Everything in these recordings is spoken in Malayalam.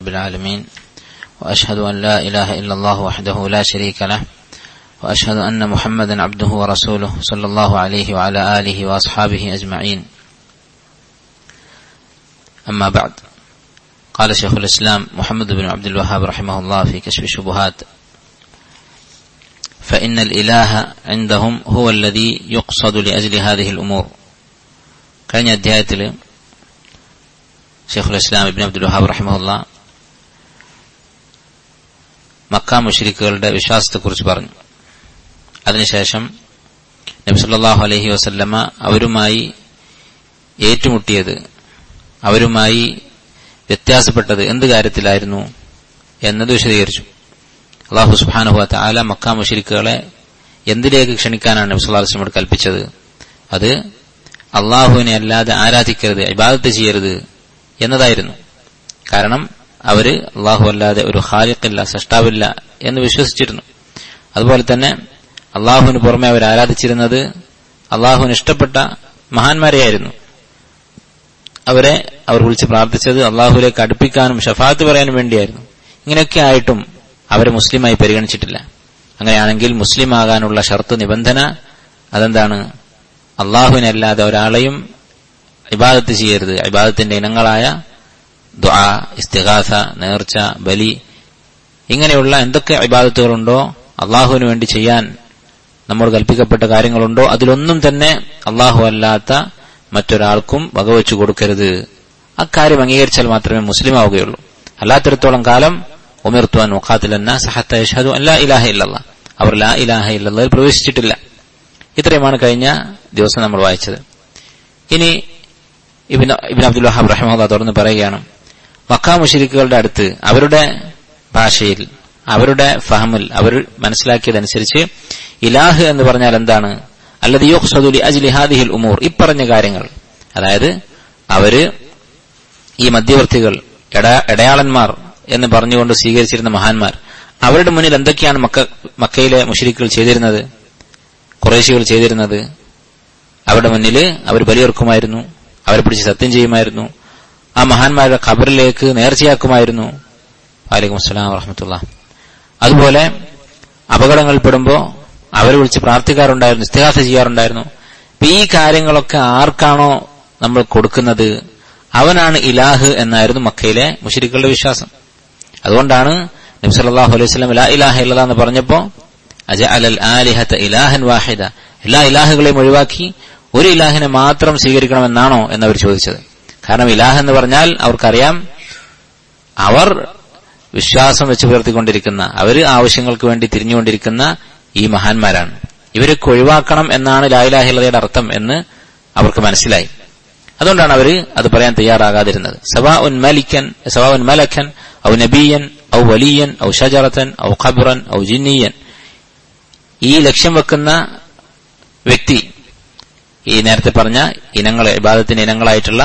العالمين وأشهد أن لا إله إلا الله وحده لا شريك له وأشهد أن محمدا عبده ورسوله صلى الله عليه وعلى آله وأصحابه أجمعين أما بعد قال شيخ الإسلام محمد بن عبد الوهاب رحمه الله في كشف الشبهات فإن الإله عندهم هو الذي يقصد لأجل هذه الأمور കഴിഞ്ഞ അധ്യായത്തിൽ ഷെയ്ഖുൽ ഇസ്ലാം ഇബിൻ അബ്ദുൽ വഹാബ് റഹിമഹുല്ല മക്ക മുഷരിക്കുകളുടെ വിശ്വാസത്തെക്കുറിച്ച് പറഞ്ഞു അതിനുശേഷം നബ്സല്ലാഹു അലഹി വസല്ലമ അവരുമായി ഏറ്റുമുട്ടിയത് അവരുമായി വ്യത്യാസപ്പെട്ടത് എന്ത് കാര്യത്തിലായിരുന്നു എന്നത് വിശദീകരിച്ചു അള്ളാഹു സുബാനുഹത്ത ആല മക്ക മുഷരിക്കുകളെ എന്തിലേക്ക് ക്ഷണിക്കാനാണ് നബ്സുല്ലാസ്ലമോട് കൽപ്പിച്ചത് അത് അള്ളാഹുവിനെ അല്ലാതെ ആരാധിക്കരുത് ഇബാദത്ത് ചെയ്യരുത് എന്നതായിരുന്നു കാരണം അവര് അള്ളാഹു അല്ലാതെ ഒരു ഖാലിഖില്ല സഷ്ടാവില്ല എന്ന് വിശ്വസിച്ചിരുന്നു അതുപോലെ തന്നെ അള്ളാഹുവിന് പുറമെ അവർ ആരാധിച്ചിരുന്നത് അള്ളാഹുവിന് ഇഷ്ടപ്പെട്ട മഹാന്മാരെയായിരുന്നു അവരെ അവർ വിളിച്ച് പ്രാർത്ഥിച്ചത് അള്ളാഹുലേക്ക് അടുപ്പിക്കാനും ഷഫാത്ത് പറയാനും വേണ്ടിയായിരുന്നു ഇങ്ങനെയൊക്കെ ആയിട്ടും അവരെ മുസ്ലിമായി പരിഗണിച്ചിട്ടില്ല അങ്ങനെയാണെങ്കിൽ മുസ്ലിം ആകാനുള്ള ഷർത്ത് നിബന്ധന അതെന്താണ് അള്ളാഹുവിനല്ലാതെ ഒരാളെയും ഇബാദത്ത് ചെയ്യരുത് ഇബാദത്തിന്റെ ഇനങ്ങളായ ദ്വാ ഇസ്തിഹാസ നേർച്ച ബലി ഇങ്ങനെയുള്ള എന്തൊക്കെ ഇബാദത്തുകളുണ്ടോ അള്ളാഹുവിന് വേണ്ടി ചെയ്യാൻ നമ്മോട് കൽപ്പിക്കപ്പെട്ട കാര്യങ്ങളുണ്ടോ അതിലൊന്നും തന്നെ അള്ളാഹു അല്ലാത്ത മറ്റൊരാൾക്കും വകവെച്ചു കൊടുക്കരുത് അക്കാര്യം അംഗീകരിച്ചാൽ മാത്രമേ മുസ്ലിം ആവുകയുള്ളൂ അല്ലാത്തിടത്തോളം കാലം ഉമിർത്തുവാൻ മുഖാത്തിലെന്ന സഹത്ത യഷാദു അല്ലാ ഇലാഹ ഇല്ലല്ല അവർ ലാ ഇലാഹ ഇല്ലല്ലയിൽ പ്രവേശിച്ചിട്ടില്ല ഇത്രയുമാണ് കഴിഞ്ഞ ദിവസം നമ്മൾ വായിച്ചത് ഇനി ഇബിൻ ഇബിൻ അബ്ദുൽ വഹാബ് റഹ്മുല്ല തുറന്ന് പറയുകയാണ് മക്ക മുഷരിക്കുകളുടെ അടുത്ത് അവരുടെ ഭാഷയിൽ അവരുടെ ഫഹമിൽ അവർ മനസ്സിലാക്കിയതനുസരിച്ച് ഇലാഹ് എന്ന് പറഞ്ഞാൽ എന്താണ് അല്ലത് യോഹ്സദുലി അജ്ലി ഹാദിഹിൽ ഉമൂർ ഇപ്പറഞ്ഞ കാര്യങ്ങൾ അതായത് അവര് ഈ മധ്യവർത്തികൾ ഇടയാളന്മാർ എന്ന് പറഞ്ഞുകൊണ്ട് സ്വീകരിച്ചിരുന്ന മഹാന്മാർ അവരുടെ മുന്നിൽ എന്തൊക്കെയാണ് മക്ക മക്കയിലെ മുഷരിക്കുകൾ ചെയ്തിരുന്നത് കുറേശികൾ ചെയ്തിരുന്നത് അവരുടെ മുന്നിൽ അവർ ബലിയെറുക്കുമായിരുന്നു അവരെ പിടിച്ച് സത്യം ചെയ്യുമായിരുന്നു ആ മഹാന്മാരുടെ ഖബറിലേക്ക് നേർച്ചയാക്കുമായിരുന്നു വാലിക്കും അസ്സലാം വറഹമത്തുള്ള അതുപോലെ അപകടങ്ങളിൽപ്പെടുമ്പോൾ അവരെ വിളിച്ച് പ്രാർത്ഥിക്കാറുണ്ടായിരുന്നു ഇസ്തിഹാസ ചെയ്യാറുണ്ടായിരുന്നു ഈ കാര്യങ്ങളൊക്കെ ആർക്കാണോ നമ്മൾ കൊടുക്കുന്നത് അവനാണ് ഇലാഹ് എന്നായിരുന്നു മക്കയിലെ മുഷരിക്കളുടെ വിശ്വാസം അതുകൊണ്ടാണ് നബ്സല്ലാഹു അലൈഹി സ്വലം ലാ ഇലാഹ ഇല്ലാ എന്ന് പറഞ്ഞപ്പോ അജ അലൽ ആലിഹത്ത് ഇലാഹൻ വാഹിദ എല്ലാ ഇലാഹുകളെയും ഒഴിവാക്കി ഒരു ഇലാഹിനെ മാത്രം സ്വീകരിക്കണമെന്നാണോ എന്നവർ ചോദിച്ചത് കാരണം ഇലാഹ് എന്ന് പറഞ്ഞാൽ അവർക്കറിയാം അവർ വിശ്വാസം വെച്ച് പുലർത്തിക്കൊണ്ടിരിക്കുന്ന അവര് ആവശ്യങ്ങൾക്ക് വേണ്ടി തിരിഞ്ഞുകൊണ്ടിരിക്കുന്ന ഈ മഹാന്മാരാണ് ഇവരൊക്കെ ഒഴിവാക്കണം എന്നാണ് ലായിലാഹിലതയുടെ അർത്ഥം എന്ന് അവർക്ക് മനസ്സിലായി അതുകൊണ്ടാണ് അവർ അത് പറയാൻ തയ്യാറാകാതിരുന്നത് സവാ ഉൻ മലിക്കൻ സവാ ഉൻ മലഖൻ ഔ നബിയൻ ഔ വലിയൻ ഔ ഷജറത്തൻ ഔ ഖബറൻ ഔ ജിന്നിയൻ ഈ ലക്ഷ്യം വെക്കുന്ന വ്യക്തി ഈ നേരത്തെ പറഞ്ഞ ഇനങ്ങൾ ഇബാദത്തിന്റെ ഇനങ്ങളായിട്ടുള്ള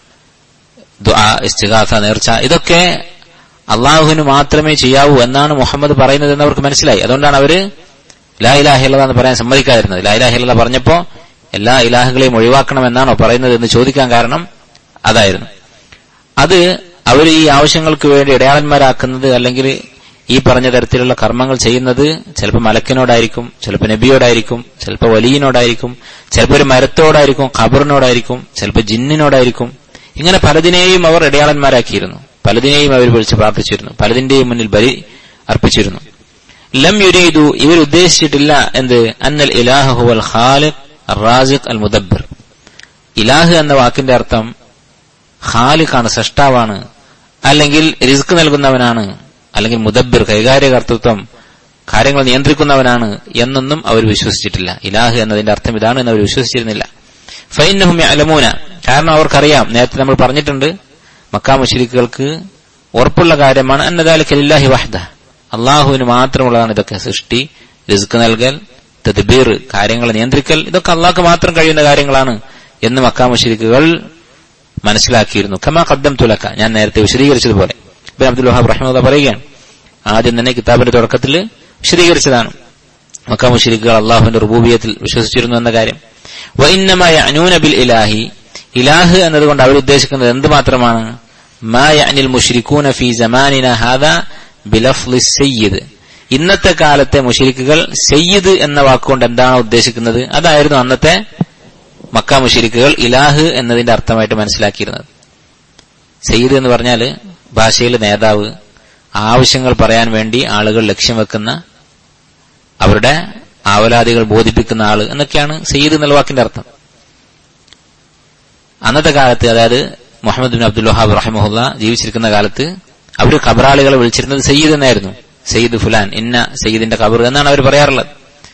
ഇസ്തിഹാസ നേർച്ച ഇതൊക്കെ അള്ളാഹുവിന് മാത്രമേ ചെയ്യാവൂ എന്നാണ് മുഹമ്മദ് പറയുന്നത് എന്ന് അവർക്ക് മനസ്സിലായി അതുകൊണ്ടാണ് അവര് ലാ ഇലാഹില്ല എന്ന് പറയാൻ സമ്മതിക്കാതിരുന്നത് ലാ ഇലാഹില്ല പറഞ്ഞപ്പോ എല്ലാ ഇലാഹുകളെയും ഒഴിവാക്കണമെന്നാണോ പറയുന്നത് എന്ന് ചോദിക്കാൻ കാരണം അതായിരുന്നു അത് അവർ ഈ ആവശ്യങ്ങൾക്ക് വേണ്ടി ഇടയാളന്മാരാക്കുന്നത് അല്ലെങ്കിൽ ഈ പറഞ്ഞ തരത്തിലുള്ള കർമ്മങ്ങൾ ചെയ്യുന്നത് ചിലപ്പോൾ മലക്കിനോടായിരിക്കും ചിലപ്പോൾ നബിയോടായിരിക്കും ചിലപ്പോൾ വലിയനോടായിരിക്കും ചിലപ്പോൾ ഒരു മരത്തോടായിരിക്കും ഖബറിനോടായിരിക്കും ചിലപ്പോൾ ജിന്നിനോടായിരിക്കും ഇങ്ങനെ പലതിനെയും അവർ ഇടയാളന്മാരാക്കിയിരുന്നു പലതിനെയും അവർ വിളിച്ച് പ്രാർത്ഥിച്ചിരുന്നു പലതിന്റെയും മുന്നിൽ ബലി അർപ്പിച്ചിരുന്നു ലം യുരീദു ഇവർ ഉദ്ദേശിച്ചിട്ടില്ല എന്ത് അന്നൽ ഇലാഹു അൽ ഖാലിഖ് റാസിഖ് അൽ മുദബ്ബർ ഇലാഹ് എന്ന വാക്കിന്റെ അർത്ഥം ഖാലിഖാണ് സൃഷ്ടാവാണ് അല്ലെങ്കിൽ റിസ്ക് നൽകുന്നവനാണ് അല്ലെങ്കിൽ മുദബ്ബിർ കൈകാര്യകർത്തൃത്വം കാര്യങ്ങൾ നിയന്ത്രിക്കുന്നവനാണ് എന്നൊന്നും അവർ വിശ്വസിച്ചിട്ടില്ല ഇലാഹ് എന്നതിന്റെ അർത്ഥം ഇതാണ് എന്ന് അവർ വിശ്വസിച്ചിരുന്നില്ല ഫൈനഹും അലമൂന കാരണം അവർക്കറിയാം നേരത്തെ നമ്മൾ പറഞ്ഞിട്ടുണ്ട് മക്കാ മുഷരിക്കുകൾക്ക് ഉറപ്പുള്ള കാര്യമാണ് അന്നദാലിക്കലില്ലാഹി വഹദ അള്ളാഹുവിന് മാത്രമുള്ളതാണ് ഇതൊക്കെ സൃഷ്ടി റിസ്ക് നൽകൽ തദ്ബീർ കാര്യങ്ങൾ നിയന്ത്രിക്കൽ ഇതൊക്കെ അള്ളാഹ്ക്ക് മാത്രം കഴിയുന്ന കാര്യങ്ങളാണ് എന്ന് മക്കാ മുഷരിക്കുകൾ മനസ്സിലാക്കിയിരുന്നു ഖമാ ഖദ്ദം തുലക്ക ഞാൻ നേരത്തെ വിശദീകരിച്ചതുപോലെ ഇബ്രാഹിം അബ്ദുൽ വഹാബ് റഹ്മദ പറയുകയാണ് ആദ്യം തന്നെ കിതാബിന്റെ തുടക്കത്തിൽ വിശദീകരിച്ചതാണ് മക്ക മുഷരിക്കുകൾ അള്ളാഹുവിന്റെ റുബൂബിയത്തിൽ വിശ്വസിച്ചിരുന്നു എന്ന കാര്യം വൈന്നമായ അനൂനബിൽ ഇലാഹി ഇലാഹ് എന്നതുകൊണ്ട് അവർ ഉദ്ദേശിക്കുന്നത് എന്ത് മാത്രമാണ് മാ യഅനിൽ മുശ്രിക്കൂന ഫീ സമാനിന ഹാദാ ബിലഫ്ളി സയ്യിദ് ഇന്നത്തെ കാലത്തെ മുഷിരിക്കുകൾ സയ്യിദ് എന്ന വാക്കുകൊണ്ട് എന്താണ് ഉദ്ദേശിക്കുന്നത് അതായിരുന്നു അന്നത്തെ മക്ക മുഷിരിക്കുകൾ ഇലാഹ് എന്നതിന്റെ അർത്ഥമായിട്ട് മനസ്സിലാക്കിയിരുന്നത് സയ്യിദ് എന്ന് പറഞ്ഞാൽ ഭാഷയിൽ നേതാവ് ആവശ്യങ്ങൾ പറയാൻ വേണ്ടി ആളുകൾ ലക്ഷ്യം വെക്കുന്ന അവരുടെ ആവലാദികൾ ബോധിപ്പിക്കുന്ന ആള് എന്നൊക്കെയാണ് സയ്യിദ് എന്നുള്ള വാക്കിന്റെ അർത്ഥം അന്നത്തെ കാലത്ത് അതായത് മുഹമ്മദ് ബിൻ അബ്ദുൽ വഹാബ് റഹിമഹുല്ല ജീവിച്ചിരിക്കുന്ന കാലത്ത് അവർ ഖബറാളികളെ വിളിച്ചിരുന്നത് സയ്യിദ് എന്നായിരുന്നു സയ്യിദ് ഫുലാൻ ഇന്ന സയ്യിദിന്റെ ഖബർ എന്നാണ് അവർ പറയാറുള്ളത്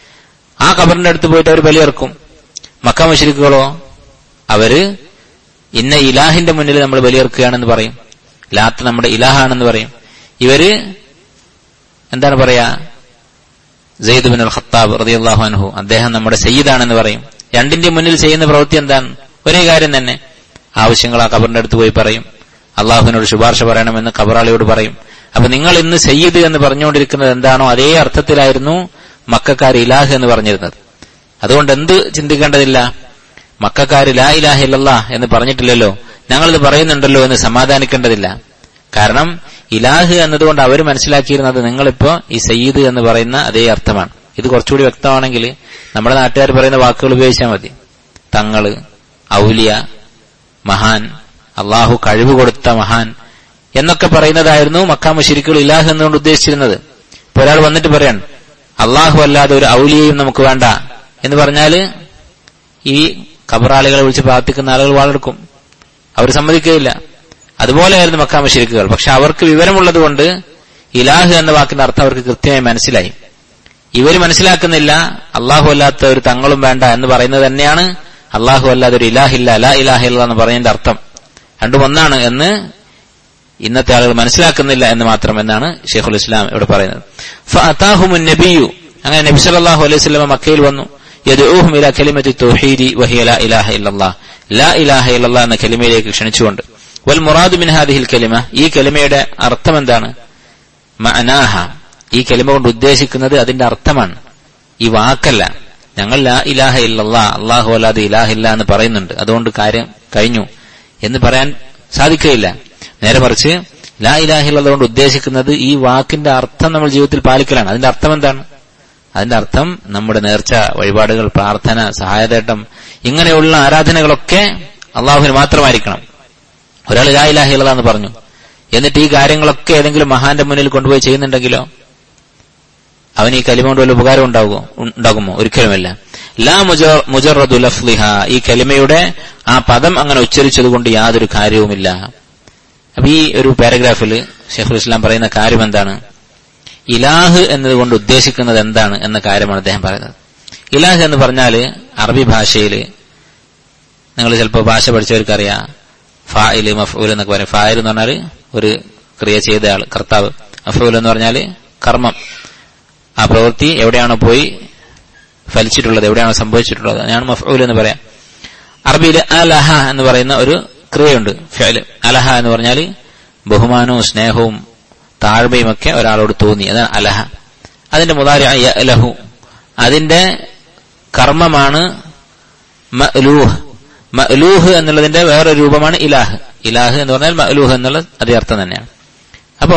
ആ ഖബറിന്റെ അടുത്ത് പോയിട്ട് അവർ ബലിയിറക്കും മക്ക മുഷരിക്കുകളോ അവര് ഇന്ന ഇലാഹിന്റെ മുന്നിൽ നമ്മൾ ബലിയിറക്കുകയാണെന്ന് പറയും ലാത്ത് നമ്മുടെ ഇലാഹാണെന്ന് പറയും ഇവര് എന്താണ് പറയാ സെയ്ദ് ബിൻ അൽ ഖത്താബ് റതിയല്ലാഹു അൻഹു അദ്ദേഹം നമ്മുടെ സയ്യിദാണെന്ന് പറയും രണ്ടിന്റെ മുന്നിൽ ചെയ്യുന്ന പ്രവൃത്തി എന്താണ് ഒരേ കാര്യം തന്നെ ആവശ്യങ്ങൾ ആ ഖബറിന്റെ അടുത്ത് പോയി പറയും അള്ളാഹുവിനോട് ശുപാർശ പറയണമെന്ന് ഖബറാളിയോട് പറയും അപ്പൊ നിങ്ങൾ ഇന്ന് സയ്യിദ് എന്ന് പറഞ്ഞുകൊണ്ടിരിക്കുന്നത് എന്താണോ അതേ അർത്ഥത്തിലായിരുന്നു മക്കാർ ഇലാഹ് എന്ന് പറഞ്ഞിരുന്നത് അതുകൊണ്ട് എന്ത് ചിന്തിക്കേണ്ടതില്ല മക്കാർ ലാ ഇലാഹ ഇല്ലല്ലാ എന്ന് പറഞ്ഞിട്ടില്ലല്ലോ ഞങ്ങളിത് പറയുന്നുണ്ടല്ലോ എന്ന് സമാധാനിക്കേണ്ടതില്ല കാരണം ഇലാഹ് എന്നതുകൊണ്ട് അവർ മനസ്സിലാക്കിയിരുന്നത് നിങ്ങളിപ്പോ ഈ സയ്യിദ് എന്ന് പറയുന്ന അതേ അർത്ഥമാണ് ഇത് കുറച്ചുകൂടി വ്യക്തമാണെങ്കിൽ നമ്മുടെ നാട്ടുകാർ പറയുന്ന വാക്കുകൾ ഉപയോഗിച്ചാൽ മതി തങ്ങള് ഔലിയ മഹാൻ അള്ളാഹു കഴിവ് കൊടുത്ത മഹാൻ എന്നൊക്കെ പറയുന്നതായിരുന്നു മക്കാ മുഷിരിക്കുകൾ ഇലാഹ് എന്നുകൊണ്ട് ഉദ്ദേശിച്ചിരുന്നത് ഇപ്പൊ ഒരാൾ വന്നിട്ട് പറയാൻ അള്ളാഹു അല്ലാതെ ഒരു ഔലിയയും നമുക്ക് വേണ്ട എന്ന് പറഞ്ഞാല് ഈ കബറാളികളെ വിളിച്ച് പ്രാർത്ഥിക്കുന്ന ആളുകൾ വാളെടുക്കും അവർ സമ്മതിക്കുകയില്ല അതുപോലെയായിരുന്നു മക്കാ മുഷിരിക്കുകൾ പക്ഷെ അവർക്ക് വിവരമുള്ളത് കൊണ്ട് ഇലാഹ് എന്ന വാക്കിന്റെ അർത്ഥം അവർക്ക് കൃത്യമായി മനസ്സിലായി ഇവർ മനസ്സിലാക്കുന്നില്ല അള്ളാഹു അല്ലാത്ത ഒരു തങ്ങളും വേണ്ട എന്ന് പറയുന്നത് തന്നെയാണ് അള്ളാഹു അല്ലാതെ ഒരു ഇലാഹില്ല അലാ ഇലാഹില്ല എന്ന് പറയുന്നതിന്റെ അർത്ഥം രണ്ടും ഒന്നാണ് എന്ന് ഇന്നത്തെ ആളുകൾ മനസ്സിലാക്കുന്നില്ല എന്ന് മാത്രം എന്നാണ് ഷെയ്ഖുൽ ഇസ്ലാം ഇവിടെ പറയുന്നത് ഫഅതാഹുമുൻ നബിയു അങ്ങനെ നബി സല്ലല്ലാഹു അലൈഹി വസല്ലം മക്കയിൽ വന്നു യദ്ഊഹും ഇലാ കലിമത്തി തൗഹീദി വഹിയ ലാ ഇലാഹ ഇല്ലല്ലാഹ് ലാ ഇലാഹ ഇല്ലല്ലാഹ് എന്ന കലിമയിലേക്ക് ക്ഷണിച്ചുകൊണ്ട് വൽ മുറാദു മിൻ ഹാദിഹിൽ കലിമ ഈ കലിമയുടെ അർത്ഥം എന്താണ് മഅനാഹ ഈ കലിമ കൊണ്ട് ഉദ്ദേശിക്കുന്നത് അതിന്റെ അർത്ഥമാണ് ഈ വാക്കല്ല ഞങ്ങൾ ലാ ഇലാഹ ഇല്ലല്ലാ അള്ളാഹു അല്ലാതെ ഇലാഹില്ല എന്ന് പറയുന്നുണ്ട് അതുകൊണ്ട് കാര്യം കഴിഞ്ഞു എന്ന് പറയാൻ സാധിക്കുകയില്ല നേരെ മറിച്ച് ലാ ഇലാഹില്ല കൊണ്ട് ഉദ്ദേശിക്കുന്നത് ഈ വാക്കിന്റെ അർത്ഥം നമ്മൾ ജീവിതത്തിൽ പാലിക്കലാണ് അതിന്റെ അർത്ഥം എന്താണ് അതിന്റെ അർത്ഥം നമ്മുടെ നേർച്ച വഴിപാടുകൾ പ്രാർത്ഥന സഹായതേട്ടം ഇങ്ങനെയുള്ള ആരാധനകളൊക്കെ അള്ളാഹുവിന് മാത്രമായിരിക്കണം ഒരാൾ ലാ ഇലാഹില്ല എന്ന് പറഞ്ഞു എന്നിട്ട് ഈ കാര്യങ്ങളൊക്കെ ഏതെങ്കിലും മഹാന്റെ മുന്നിൽ കൊണ്ടുപോയി ചെയ്യുന്നുണ്ടെങ്കിലോ അവന് ഈ കലിമ കൊണ്ട് വല്ല ഉപകാരം ഉണ്ടാകുമോ ഉണ്ടാകുമോ ഒരിക്കലുമല്ല ലാ മുജറദു ലഫ്ലിഹ ഈ കലിമയുടെ ആ പദം അങ്ങനെ ഉച്ചരിച്ചതുകൊണ്ട് യാതൊരു കാര്യവുമില്ല അപ്പൊ ഈ ഒരു പാരഗ്രാഫിൽ ഷെയ്ഖുൽ ഇസ്ലാം പറയുന്ന കാര്യം എന്താണ് ഇലാഹ് എന്നതുകൊണ്ട് ഉദ്ദേശിക്കുന്നത് എന്താണ് എന്ന കാര്യമാണ് അദ്ദേഹം പറയുന്നത് ഇലാഹ് എന്ന് പറഞ്ഞാൽ അറബി ഭാഷയിൽ നിങ്ങൾ ചിലപ്പോൾ ഭാഷ പഠിച്ചവർക്കറിയാം ഫായില് മഫൂൽ എന്നൊക്കെ പറയും ഫായിൽ എന്ന് പറഞ്ഞാൽ ഒരു ക്രിയ ചെയ്ത ആൾ കർത്താവ് മഫൂൽ എന്ന് പറഞ്ഞാൽ കർമ്മം ആ പ്രവൃത്തി എവിടെയാണോ പോയി ഫലിച്ചിട്ടുള്ളത് എവിടെയാണോ സംഭവിച്ചിട്ടുള്ളത് ഞാൻ മഫൂൽ എന്ന് പറയാം അറബിയിൽ അലഹ എന്ന് പറയുന്ന ഒരു ക്രിയയുണ്ട് ഫിഅല് അലഹ എന്ന് പറഞ്ഞാൽ ബഹുമാനവും സ്നേഹവും താഴ്മയും ഒക്കെ ഒരാളോട് തോന്നി അതാണ് അലഹ അതിന്റെ മുതാരി അലഹു അതിന്റെ കർമ്മമാണ് മഅലൂഹ് മഅലൂഹ് എന്നുള്ളതിന്റെ വേറൊരു രൂപമാണ് ഇലാഹ് ഇലാഹ് എന്ന് പറഞ്ഞാൽ മഅലൂഹ് എന്നുള്ള അതേ അർത്ഥം തന്നെയാണ് അപ്പോ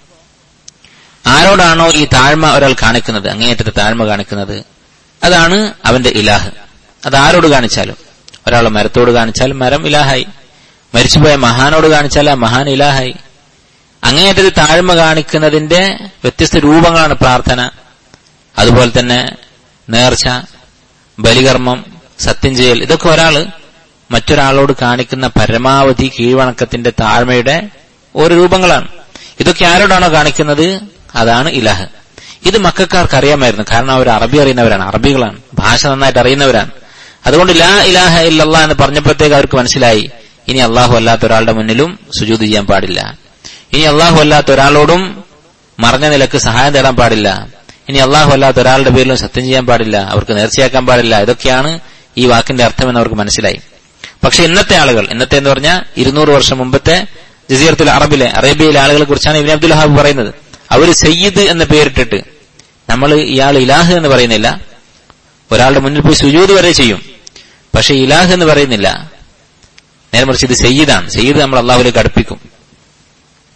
ആരോടാണോ ഈ താഴ്മ ഒരാൾ കാണിക്കുന്നത് അങ്ങേയറ്റത്തെ താഴ്മ കാണിക്കുന്നത് അതാണ് അവന്റെ ഇലാഹ് അത് ആരോട് കാണിച്ചാലും ഒരാൾ മരത്തോട് കാണിച്ചാൽ മരം ഇലാഹായി മരിച്ചുപോയ മഹാനോട് കാണിച്ചാൽ ആ മഹാൻ ഇലാഹായി അങ്ങേയറ്റത്ത് താഴ്മ കാണിക്കുന്നതിന്റെ വ്യത്യസ്ത രൂപങ്ങളാണ് പ്രാർത്ഥന അതുപോലെ തന്നെ നേർച്ച ബലികർമ്മം സത്യം ചെയ്യൽ ഇതൊക്കെ ഒരാള് മറ്റൊരാളോട് കാണിക്കുന്ന പരമാവധി കീഴ്വണക്കത്തിന്റെ താഴ്മയുടെ ഓരോ രൂപങ്ങളാണ് ഇതൊക്കെ ആരോടാണോ കാണിക്കുന്നത് അതാണ് ഇലാഹ് ഇത് മക്കാർക്ക് അറിയാമായിരുന്നു കാരണം അവർ അറബി അറിയുന്നവരാണ് അറബികളാണ് ഭാഷ നന്നായിട്ട് അറിയുന്നവരാണ് അതുകൊണ്ട് ലാ ഇലാഹ ഇല്ലല്ലാ എന്ന് പറഞ്ഞപ്പോഴത്തേക്ക് അവർക്ക് മനസ്സിലായി ഇനി അള്ളാഹു അല്ലാത്ത ഒരാളുടെ മുന്നിലും സുജൂത് ചെയ്യാൻ പാടില്ല ഇനി അള്ളാഹു അല്ലാത്ത ഒരാളോടും മറഞ്ഞ നിലക്ക് സഹായം തേടാൻ പാടില്ല ഇനി അള്ളാഹു അല്ലാത്ത ഒരാളുടെ പേരിലും സത്യം ചെയ്യാൻ പാടില്ല അവർക്ക് നേർച്ചയാക്കാൻ പാടില്ല ഇതൊക്കെയാണ് ഈ വാക്കിന്റെ അർത്ഥമെന്ന് അവർക്ക് മനസ്സിലായി പക്ഷെ ഇന്നത്തെ ആളുകൾ ഇന്നത്തെ എന്ന് പറഞ്ഞാൽ ഇരുന്നൂറ് വർഷം മുമ്പത്തെ ജസീറത്തുൽ അറബിലെ അറേബ്യയിലെ ആളുകളെ കുറിച്ചാണ് ഇബിൻ അബ്ദുൽ ഹാബ് പറയുന്നത് അവർ സയ്യിദ് എന്ന് പേരിട്ടിട്ട് നമ്മൾ ഇയാൾ ഇലാഹ് എന്ന് പറയുന്നില്ല ഒരാളുടെ മുന്നിൽ പോയി സുജൂത് വരെ ചെയ്യും പക്ഷെ ഇലാഹ് എന്ന് പറയുന്നില്ല നേരെ മറിച്ച് ഇത് സയ്യിദാണ് സയ്യിദ് നമ്മൾ അള്ളാഹുലേക്ക് അടുപ്പിക്കും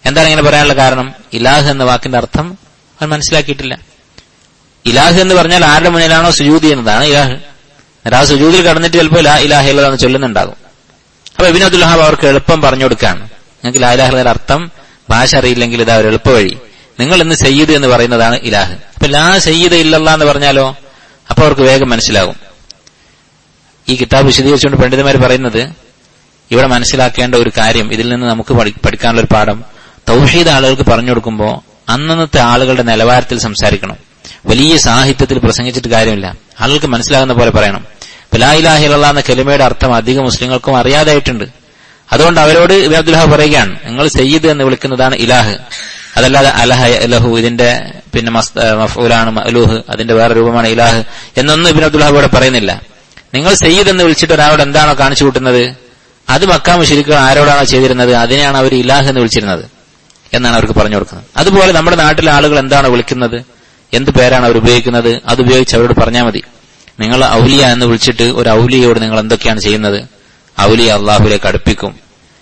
എന്താണ് ഇങ്ങനെ പറയാനുള്ള കാരണം ഇലാഹ് എന്ന വാക്കിന്റെ അർത്ഥം അവൻ മനസ്സിലാക്കിയിട്ടില്ല ഇലാഹ് എന്ന് പറഞ്ഞാൽ ആരുടെ മുന്നിലാണോ സുജൂതി എന്നതാണ് ഇലാഹ് എന്നിട്ട് ആ സുജൂതിൽ കടന്നിട്ട് ചിലപ്പോൾ ലാ ഇലാഹ ഇല്ലെന്ന് ചൊല്ലുന്നുണ്ടാകും അപ്പൊ ഇബിൻ അബ്ദുൽ ഹാബ് അവർക്ക് എളുപ്പം പറഞ്ഞു കൊടുക്കാണ് നിങ്ങൾക്ക് ലാ ഇലാഹയുടെ അർത്ഥം ഭാഷ അറിയില്ലെങ്കിൽ ഇതാ ഒരു എളുപ്പ വഴി നിങ്ങൾ ഇന്ന് സയ്യിദ് എന്ന് പറയുന്നതാണ് ഇലാഹ് അപ്പൊ ലാ സയ്യിദ് ഇല്ലല്ല എന്ന് പറഞ്ഞാലോ അപ്പൊ അവർക്ക് വേഗം മനസ്സിലാകും ഈ കിതാബ് വിശദീകരിച്ചുകൊണ്ട് പണ്ഡിതന്മാർ പറയുന്നത് ഇവിടെ മനസ്സിലാക്കേണ്ട ഒരു കാര്യം ഇതിൽ നിന്ന് നമുക്ക് പഠി- പഠിക്കാനുള്ള ഒരു പാഠം തൗഹീദ് ആളുകൾക്ക് പറഞ്ഞു കൊടുക്കുമ്പോൾ അന്നന്നത്തെ ആളുകളുടെ നിലവാരത്തിൽ സംസാരിക്കണം വലിയ സാഹിത്യത്തിൽ പ്രസംഗിച്ചിട്ട് കാര്യമില്ല ആളുകൾക്ക് മനസ്സിലാകുന്ന പോലെ പറയണം ലായിലാഹിലുള്ള എന്ന കെലിമയുടെ അർത്ഥം അധികം മുസ്ലിങ്ങൾക്കും അറിയാതായിട്ടുണ്ട് അതുകൊണ്ട് അവരോട് ഇബ്നു അബ്ദുൽ ഹാബ് പറയുകയാണ് നിങ്ങൾ സയ്യിദ് എന്ന് വിളിക്കുന്നതാണ് ഇലാഹ് അതല്ലാതെ അലഹ ലഹു ഇതിന്റെ പിന്നെ മസ്- ഏഹ് മഫ്ഊലാണ് മഅലൂഹ് അതിന്റെ വേറെ രൂപമാണ് ഇലാഹ് എന്നൊന്നും ഇബിൻ അബ്ദുൽ ഹാബ് ഇവിടെ പറയുന്നില്ല നിങ്ങൾ സയ്യിദ് എന്ന് വിളിച്ചിട്ട് ഒരാളോട് എന്താണോ കാണിച്ചു കൂട്ടുന്നത് അത് മക്കാ മുശരിക്കുകൾ ആരോടാണോ ചെയ്തിരുന്നത് അതിനെയാണ് അവർ ഇലാഹ് എന്ന് വിളിച്ചിരുന്നത് എന്നാണ് അവർക്ക് പറഞ്ഞു കൊടുക്കുന്നത് അതുപോലെ നമ്മുടെ നാട്ടിലെ ആളുകൾ എന്താണ് വിളിക്കുന്നത് എന്ത് പേരാണ് അവർ ഉപയോഗിക്കുന്നത് അത് ഉപയോഗിച്ച് അവരോട് പറഞ്ഞാൽ മതി നിങ്ങൾ ഔലിയ എന്ന് വിളിച്ചിട്ട് ഒരു ഔലിയോട് നിങ്ങൾ എന്തൊക്കെയാണ് ചെയ്യുന്നത് ഔലിയ അള്ളാഹുലേക്ക് അടുപ്പിക്കും